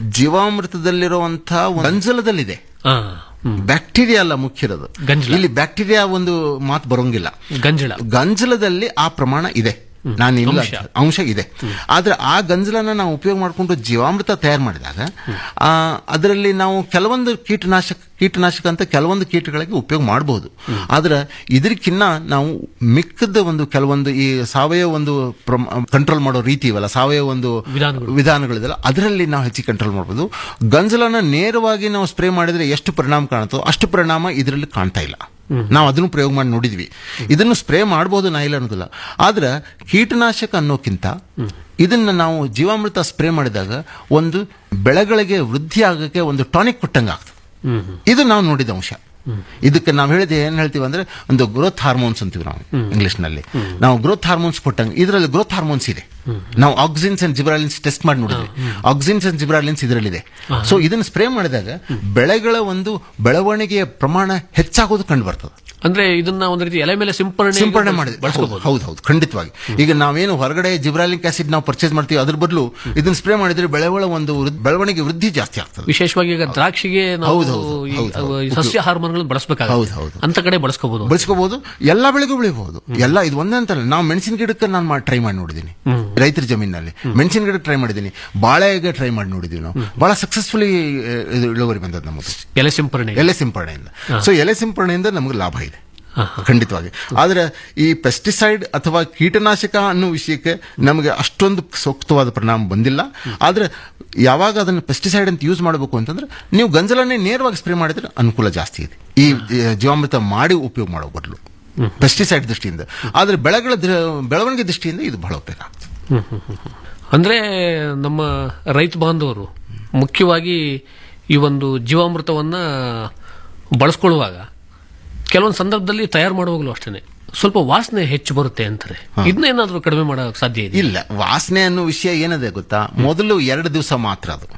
ಜೀವಾಮೃತದಲ್ಲಿರುವಂತಹ ಒಂದು ಗಂಜಲದಲ್ಲಿದೆ ಬ್ಯಾಕ್ಟೀರಿಯಾ ಅಲ್ಲ ಮುಖ್ಯ ಇರೋದು ಇಲ್ಲಿ ಬ್ಯಾಕ್ಟೀರಿಯಾ ಒಂದು ಮಾತು ಬರೋಂಗಿಲ್ಲ ಗಂಜಲ ಗಂಜಲದಲ್ಲಿ ಆ ಪ್ರಮಾಣ ಇದೆ ನಾನು ಇಲ್ಲ ಅಂಶ. ಅಂಶ ಇದೆ ಆದ್ರೆ ಆ ಗಂಜಲನ್ನ ನಾವು ಉಪಯೋಗ ಮಾಡಿಕೊಂಡು ಜೀವಾಮೃತ ತಯಾರು ಮಾಡಿದಾಗ ಆ, ಅದರಲ್ಲಿ ನಾವು ಕೆಲವೊಂದು ಕೀಟನಾಶಕ ಕೀಟನಾಶಕ ಅಂತ ಕೆಲವೊಂದು ಕೀಟಗಳಿಗೆ ಉಪಯೋಗ ಮಾಡಬಹುದು ಆದ್ರೆ ಇದಕ್ಕಿನ್ನ ನಾವು ಮಿಕ್ಕದ ಒಂದು ಕೆಲವೊಂದು ಈ ಸಾವಯವ ಒಂದು ಕಂಟ್ರೋಲ್ ಮಾಡೋ ರೀತಿ ಇವಲ್ಲ ಸಾವಯವ ಒಂದು ವಿಧಾನಗಳಿದೆಲ್ಲ ಅದರಲ್ಲಿ ನಾವು ಹೆಚ್ಚಿಗೆ ಕಂಟ್ರೋಲ್ ಮಾಡಬಹುದು ಗಂಜಲನ ನೇರವಾಗಿ ನಾವು ಸ್ಪ್ರೇ ಮಾಡಿದ್ರೆ ಎಷ್ಟು ಪರಿಣಾಮ ಕಾಣುತ್ತೋ ಅಷ್ಟು ಪರಿಣಾಮ ಇದರಲ್ಲಿ ಕಾಣ್ತಾ ಇಲ್ಲ ನಾವು ಅದನ್ನು ಪ್ರಯೋಗ ಮಾಡಿ ನೋಡಿದ್ವಿ ಇದನ್ನು ಸ್ಪ್ರೇ ಮಾಡಬಹುದು ನಾ ಇಲ್ಲ ಅನ್ನೋದಿಲ್ಲ ಆದ್ರೆ ಕೀಟನಾಶಕ ಅನ್ನೋಕ್ಕಿಂತ ಇದನ್ನ ನಾವು ಜೀವಾಮೃತ ಸ್ಪ್ರೇ ಮಾಡಿದಾಗ ಒಂದು ಬೆಳೆಗಳಿಗೆ ವೃದ್ಧಿ ಆಗಕ್ಕೆ ಒಂದು ಟಾನಿಕ್ ಕೊಟ್ಟಂಗೆ ಆಗ್ತದೆ ಇದು ನಾವು ನೋಡಿದ ಅಂಶ ಇದಕ್ಕೆ ನಾವು ಹೇಳಿದ ಏನ್ ಹೇಳ್ತೀವಿ ಅಂದ್ರೆ ಒಂದು ಗ್ರೋತ್ ಹಾರ್ಮೋನ್ಸ್ ಅಂತೀವಿ ನಾವು ಇಂಗ್ಲಿಷ್ ನಲ್ಲಿ ನಾವು ಗ್ರೋತ್ ಹಾರ್ಮೋನ್ಸ್ ಕೊಟ್ಟಂಗೆ ಇದರಲ್ಲಿ ಗ್ರೋತ್ ಹಾರ್ಮೋನ್ಸ್ ಇದೆ ನಾವು ಆಕ್ಸಿನ್ಸ್ ಅಂಡ್ ಜಿಬ್ರಾಲಿನ್ಸ್ ಟೆಸ್ಟ್ ಮಾಡಿ ನೋಡಿದ್ವಿ ಆಕ್ಸಿನ್ಸ್ ಅಂಡ್ ಜಿಬ್ರಾಲಿನ್ಸ್ ಇದರಲ್ಲಿದೆ ಸೊ ಇದನ್ನ ಸ್ಪ್ರೇ ಮಾಡಿದಾಗ ಬೆಳೆಗಳ ಒಂದು ಬೆಳವಣಿಗೆಯ ಪ್ರಮಾಣ ಹೆಚ್ಚಾಗೋದು ಕಂಡು ಬರ್ತದೆ ಅಂದ್ರೆ ಇದನ್ನ ಒಂದು ರೀತಿ ಎಲೆ ಮೇಲೆ ಸಿಂಪರಣೆ ಸಿಂಪಡಣೆ ಮಾಡಿದೆ ಬಳಸ್ಕೋಬಹುದು ಹೌದು ಹೌದು ಖಂಡಿತವಾಗಿ ಈಗ ನಾವೇನು ಹೊರಗಡೆ ಜಿಬ್ರಾಲಿಕ್ ಆಸಿಡ್ ನಾವು ಪರ್ಚೇಸ್ ಮಾಡ್ತೀವಿ ಅದ್ರ ಬದಲು ಇದನ್ನ ಸ್ಪ್ರೇ ಮಾಡಿದ್ರೆ ಬೆಳೆಗಳ ಒಂದು ವೃದ್ಧಿ- ಬೆಳವಣಿಗೆ ವೃದ್ಧಿ ಜಾಸ್ತಿ ಆಗ್ತದೆ ವಿಶೇಷವಾಗಿ ಈಗ ದ್ರಾಕ್ಷಿಗೆ ನಾವು ಹೌದು, ಹೌದು, ಈ- ಹೌದು, ಹೌದು. ಈ ಸಸ್ಯ ಹಾರ್ಮೋನ್ಗಳನ್ನು ಹೌದು, ಬಳಸಬೇಕಾಗುತ್ತೆ ಹೌದು. ಅಂತ ಕಡೆ ಬಳಸ್ಕೋಬಹುದು ಬಳಸ್ಕೋಬಹುದು ಎಲ್ಲಾ ಬೆಳೆಗೂ ಬೆಳಿಬಹುದು ಎಲ್ಲ ಇದು ಒಂದೇ ಅಂತಲ್ಲ ನಾವು ಮೆಣಸಿನ ಗಿಡಕ್ಕೆ ನಾನು ಟ್ರೈ ಮಾಡಿ ನೋಡಿದ್ದೀನಿ ರೈತರ ಜಮೀನಲ್ಲಿ ಮೆಣಸಿನ ಗಿಡಕ್ಕೆ ಟ್ರೈ ಮಾಡಿದ್ದೀನಿ ಬಾಳೆಗೆ ಟ್ರೈ ಮಾಡಿ ನೋಡಿದ್ವಿ ನಾವು ಬಹಳ ಸಕ್ಸಸ್ಫುಲಿ ಇಳುವರಿ ಬಂದದ್ದು ನಮ್ಮದು ಎಲೆ ಸಿಂಪರಣೆ ಎಲೆ ಸಿಂಪರಣೆಯಿಂದ ಹಾ. ಸೊ ಎಲೆ ಸಿಂಪರಣೆಯಿಂದ ನಮಗೆ ಲಾಭ ಇದೆ ಖಂಡಿತವಾಗಿ ಆದ್ರೆ ಈ ಪೆಸ್ಟಿಸೈಡ್ ಅಥವಾ ಕೀಟನಾಶಕ ಅನ್ನೋ ವಿಷಯಕ್ಕೆ ನಮಗೆ ಅಷ್ಟೊಂದು ಸೂಕ್ತವಾದ ಪರಿಣಾಮ ಬಂದಿಲ್ಲ ಆದ್ರೆ ಯಾವಾಗ ಅದನ್ನು ಪೆಸ್ಟಿಸೈಡ್ ಅಂತ ಯೂಸ್ ಮಾಡಬೇಕು ಅಂತಂದ್ರೆ ನೀವು ಗಂಜಲನ್ನೇ ನೇರವಾಗಿ ಸ್ಪ್ರೇ ಮಾಡಿದ್ರೆ ಅನುಕೂಲ ಜಾಸ್ತಿ ಇದೆ ಈ ಈ ಜೀವಾಮೃತ ಮಾಡಿ ಉಪಯೋಗ ಮಾಡೋ ಬದಲು ಪೆಸ್ಟಿಸೈಡ್ ದೃಷ್ಟಿಯಿಂದ ಆದ್ರೆ ಬೆಳೆಗಳ ದ್ರ- ಬೆಳವಣಿಗೆ ದೃಷ್ಟಿಯಿಂದ ಇದು ಬಹಳ ಉಪಯೋಗ ಆಗ್ತದೆ ಹ್ಮ್, ಹ್ಮ್, ಹ್ಮ್, ಹ್ಮ್. ಅಂದ್ರೆ ನಮ್ಮ ರೈತ ಬಾಂಧವರು ಮುಖ್ಯವಾಗಿ ಈ ಒಂದು ಜೀವಾಮೃತವನ್ನ ಬಳಸ್ಕೊಳ್ಳುವಾಗ ಕೆಲವೊಂದು ಸಂದರ್ಭದಲ್ಲಿ ತಯಾರು ಮಾಡುವಾಗಲೂ ಅಷ್ಟೇ ಸ್ವಲ್ಪ ವಾಸನೆ ಹೆಚ್ಚು ಬರುತ್ತೆ ಅಂತಾರೆ ಇದನ್ನೇನಾದ್ರೂ ಕಡಿಮೆ ಮಾಡೋಕೆ ಸಾಧ್ಯ ಇದೆ ಇಲ್ಲ ವಾಸನೆ ಅನ್ನೋ ವಿಷಯ ಏನದೆ ಗೊತ್ತಾ ಮೊದಲು ಎರಡು ದಿವಸ ಮಾತ್ರ ಅದು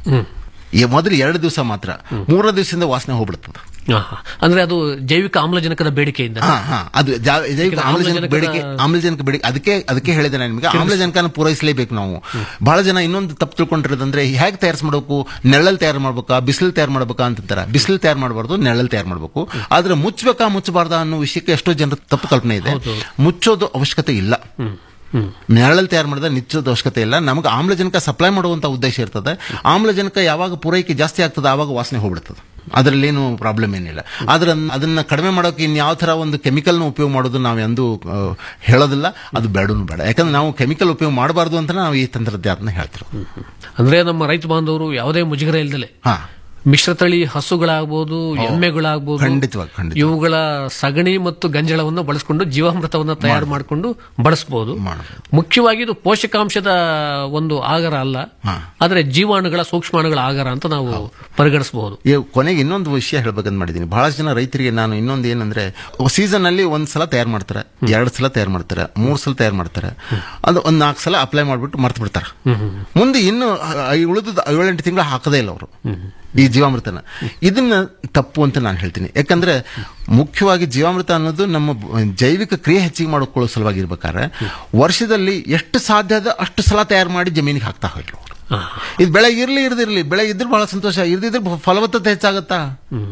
ಈ ಮೊದಲು ಎರಡು ದಿವಸ ಮಾತ್ರ ಮೂರನೇ ದಿವಸದಿಂದ ವಾಸನೆ ಹೋಗ್ಬಿಡ್ತದೆ ಅಂದ್ರೆ ಅದು ಜೈವಿಕ ಆಮ್ಲಜನಕದ ಬೇಡಿಕೆಯಿಂದ ಹಾ, ಹಾ, ಅದು ಜಾ- ಜೈವಿಕ ಯಾಕಂದ್ರೆ ಆಮ್ಲಜನಕ ಆಮ್ಲಜನಕದ- ಬೇಡಿಕೆ ಆಮ್ಲಜನಕ ಬೇಡಿಕೆ ಅದಕ್ಕೆ ಅದಕ್ಕೆ ಹೇಳಿದೆ ನಾನು ನಿಮಗೆ ತಿರ್ಗಿಸ್- ಆಮ್ಲಜನಕನ ಪೂರೈಸಲೇಬೇಕು ನಾವು ಬಹಳ ಜನ ಇನ್ನೊಂದು ತಪ್ಪು ತಿಳ್ಕೊಂಡಿರೋದಂದ್ರೆ ಹೇಗೆ ತಯಾರಿಸಿ ಮಾಡಬೇಕು ನೆರಳಲ್ಲಿ ತಯಾರು ಮಾಡ್ಬೇಕಾ ಬಿಸಿಲು ತಯಾರು ಮಾಡ್ಬೇಕಾ ಅಂತಾರೆ ಬಿಸಿಲು ತಯಾರು ಮಾಡಬಾರ್ದು ನೆರಳಲ್ಲಿ ತಯಾರು ಮಾಡಬೇಕು ಆದ್ರೆ ಮುಚ್ಚಬೇಕಾ ಮುಚ್ಚಬಾರ್ದಾ ಅನ್ನೋ ವಿಷಯಕ್ಕೆ ಎಷ್ಟೋ ಜನರ ತಪ್ಪು ಕಲ್ಪನೆ ಇದೆ ಮುಚ್ಚೋದು ಅವಶ್ಯಕತೆ ಇಲ್ಲ ನೆರಳಲ್ಲಿ ತಯಾರು ಮಾಡಿದ ನಿಚ್ಚೋದು ಅವಶ್ಯಕತೆ ಇಲ್ಲ ನಮಗೆ ಆಮ್ಲಜನಕ ಸಪ್ಲೈ ಮಾಡುವಂತ ಉದ್ದೇಶ ಇರ್ತದೆ ಆಮ್ಲಜನಕ ಯಾವಾಗ ಪೂರೈಕೆ ಜಾಸ್ತಿ ಆಗ್ತದೆ ಆವಾಗ ವಾಸನೆ ಹೋಗ್ಬಿಡ್ತದೆ ಅದರಲ್ಲಿ ಏನು ಪ್ರಾಬ್ಲಮ್ ಏನಿಲ್ಲ ಆದ್ರೆ ಅದ್ನ- ಅದನ್ನ ಕಡಿಮೆ ಮಾಡೋಕೆ ಇನ್ ಯಾವ ತರ ಒಂದು ಕೆಮಿಕಲ್ನ ಉಪಯೋಗ ಮಾಡೋದು ನಾವು ಎಂದೂ ಆ, ಹೇಳೋದಿಲ್ಲ ಅದು ಬೇಡನು ಬೇಡ ಯಾಕಂದ್ರೆ ನಾವು ಕೆಮಿಕಲ್ ಉಪಯೋಗ ಮಾಡಬಾರ್ದು ಅಂತ ನಾವು ಈ ತಂತ್ರಜ್ಞಾನ ಹೇಳ್ತಿರೋದು ಅಂದ್ರೆ ನಮ್ಮ ರೈತ ಬಾಂಧವರು ಯಾವುದೇ ಮುಜುಗರ ಇಲ್ದಲೆ ಹಾ ಮಿಶ್ರತಳಿ ಹಸುಗಳಾಗ್ಬೋದು ಎಮ್ಮೆಗಳಾಗ್ಬೋದು ಖಂಡಿತವಾಗಿ ಖಂಡಿತ ಇವುಗಳ ಸಗಣಿ ಮತ್ತು ಗಂಜಳವನ್ನು ಬಳಸಿಕೊಂಡು ಜೀವಾಮೃತವನ್ನ ತಯಾರು ಮಾಡಿಕೊಂಡು ಬಳಸಬಹುದು ಮುಖ್ಯವಾಗಿ ಇದು ಪೋಷಕಾಂಶದ ಒಂದು ಆಗರ ಅಲ್ಲ ಆದ್ರೆ ಜೀವಾಣುಗಳ ಸೂಕ್ಷ್ಮಾಣುಗಳ ಆಗರ ಅಂತ ನಾವು ಪರಿಗಣಿಸಬಹುದು ಈ ಕೊನೆಗೆ ಇನ್ನೊಂದು ವಿಷಯ ಹೇಳ್ಬೇಕಂತ ಮಾಡಿದ್ದೀನಿ ಬಹಳಷ್ಟು ಜನ ರೈತರಿಗೆ ನಾನು ಇನ್ನೊಂದು ಏನಂದ್ರೆ ಸೀಸನ್ ಅಲ್ಲಿ ಒಂದ್ ಸಲ ತಯಾರು ಮಾಡ್ತಾರೆ ಎರಡು ಸಲ ತಯಾರು ಮಾಡ್ತಾರೆ ಮೂರ್ ಸಲ ತಯಾರು ಮಾಡ್ತಾರೆ ಅದು ಒಂದ್ ನಾಲ್ಕು ಸಲ ಅಪ್ಲೈ ಮಾಡ್ಬಿಟ್ಟು ಮರ್ತು ಬಿಡ್ತಾರೆ ಮುಂದೆ ಇನ್ನು ಉಳಿದ ಏಳೆಂಟು ತಿಂಗಳು ಹಾಕದೇ ಇಲ್ಲ ಅವರು ಈ ಜೀವಾಮೃತನ ಇದನ್ನ ತಪ್ಪು ಅಂತ ನಾನು ಹೇಳ್ತೀನಿ ಯಾಕಂದ್ರೆ ಮುಖ್ಯವಾಗಿ ಜೀವಾಮೃತ ಅನ್ನೋದು ನಮ್ಮ ಬ- ಜೈವಿಕ ಕ್ರಿಯೆ ಹೆಚ್ಚಿಗೆ ಮಾಡಿಕೊಳ್ಳೋ ಸಲುವಾಗಿ ಇರ್ಬೇಕಾದ್ರೆ ವರ್ಷದಲ್ಲಿ ಎಷ್ಟು ಸಾಧ್ಯ ಅದ ಅಷ್ಟು ಸಲ ತಯಾರು ಮಾಡಿ ಜಮೀನಿಗೆ ಹಾಕ್ತಾ ಹೋಗ್ಲಿ ಅವ್ರು. ಇದು ಬೆಳೆ ಇರ್ಲಿ ಇರ್ದಿರ್ಲಿ ಬೆಳೆ ಇದ್ರೆ ಬಹಳ ಸಂತೋಷ ಇರ್ದಿದ್ರೆ ಫ- ಫಲವತ್ತತೆ ಹೆಚ್ಚಾಗತ್ತಾ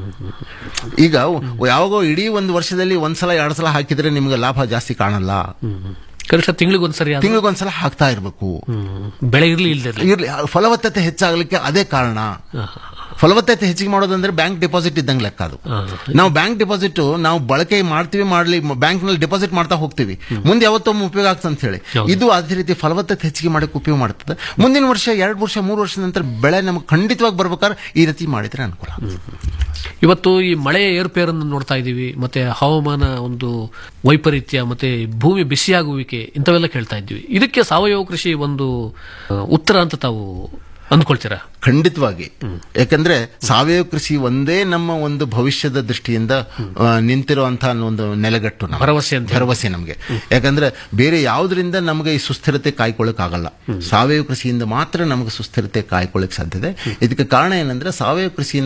ಈಗ ಯಾವಾಗೋ ಇಡೀ ಒಂದು ವರ್ಷದಲ್ಲಿ ಒಂದ್ಸಲ ಎರಡು ಸಲ ಹಾಕಿದ್ರೆ ನಿಮ್ಗೆ ಲಾಭ ಜಾಸ್ತಿ ಕಾಣಲ್ಲ ಕನಿಷ್ಠ ತಿಂಗಳಿಗೊಂದ್ಸರಿ ಆದ್ರೂ ತಿಂಗಳಿಗೊಂದ್ಸಲ ಹಾಕ್ತಾ ಇರ್ಬೇಕು ಬೆಳೆ ಇರ್ಲಿ ಇಲ್ದಿರ್ಲಿ ಇರ್ಲಿ ಫಲವತ್ತತೆ ಹೆಚ್ಚಾಗಲಿಕ್ಕೆ ಅದೇ ಕಾರಣ ಫಲವತ್ತತೆ ಹೆಚ್ಚಿಗೆ ಮಾಡೋದಂದ್ರೆ ಬ್ಯಾಂಕ್ ಡೆಪಾಸಿಟ್ ಇದ್ದಂಗೆ ಲೆಕ್ಕ ಅದು ನಾವು ಬ್ಯಾಂಕ್ ಡೆಪಾಸಿಟ್ ನಾವು ಬಳಕೆ ಮಾಡ್ತೀವಿ ಮಾಡ್ಲಿ ಬ್ಯಾಂಕ್ ನಲ್ಲಿ ಡೆಪಾಸಿಟ್ ಮಾಡ್ತಾ ಹೋಗ್ತೀವಿ ಮುಂದೆ ಯಾವತ್ತೊಮ್ಮೆ ಉಪಯೋಗ ಆಗ್ತದೆ ಅಂತ ಹೇಳಿ ಇದು ಅದೇ ರೀತಿ ಫಲವತ್ತತೆ ಹೆಚ್ಚಿಗೆ ಮಾಡಕ್ಕೆ ಉಪಯೋಗ ಮಾಡ್ತದೆ ಮುಂದಿನ ವರ್ಷ ಎರಡು ವರ್ಷ ಮೂರು ವರ್ಷದ ನಂತರ ಬೆಳೆ ನಮಗೆ ಖಂಡಿತವಾಗಿ ಬರ್ಬೇಕಾದ್ರೆ ಈ ರೀತಿ ಮಾಡಿದ್ರೆ ಅನುಕೂಲ ಇವತ್ತು ಈ ಮಳೆಯ ಏರುಪೇರನ್ನು ನೋಡ್ತಾ ಇದ್ದೀವಿ ಮತ್ತೆ ಹವಾಮಾನ ಒಂದು ವೈಪರೀತ್ಯ ಮತ್ತೆ ಭೂಮಿ ಬಿಸಿಯಾಗುವಿಕೆ ಇಂಥವೆಲ್ಲ ಕೇಳ್ತಾ ಇದ್ವಿ ಇದಕ್ಕೆ ಸಾವಯವ ಕೃಷಿ ಒಂದು ಆ, ಉತ್ತರ ಅಂತ ತಾವು ಅಂದ್ಕೊಳ್ತೀರಾ ಖಂಡಿತವಾಗಿ ಯಾಕಂದ್ರೆ ಸಾವಯವ ಕೃಷಿ ಒಂದೇ ನಮ್ಮ ಒಂದು ಭವಿಷ್ಯದ ದೃಷ್ಟಿಯಿಂದ ಆ, ನಿಂತಿರುವಂತಹ ಒಂದು ನೆಲೆಗಟ್ಟು ನಮ್ಗೆ. ಭರವಸೆ ಅಂತ ಭರವಸೆ ನಮಗೆ ಯಾಕಂದ್ರೆ ಬೇರೆ ಯಾವುದರಿಂದ ನಮಗೆ ಈ ಸುಸ್ಥಿರತೆ ಕಾಯ್ಕೊಳ್ಳಕ್ ಆಗಲ್ಲ ಸಾವಯವ ಕೃಷಿಯಿಂದ ಮಾತ್ರ ನಮಗೆ ಸುಸ್ಥಿರತೆ ಕಾಯ್ಕೊಳ್ಳಕ್ ಸಾಧ್ಯತೆ ಇದಕ್ಕೆ ಕಾರಣ ಏನಂದ್ರೆ ಸಾವಯವ ಕೃಷಿ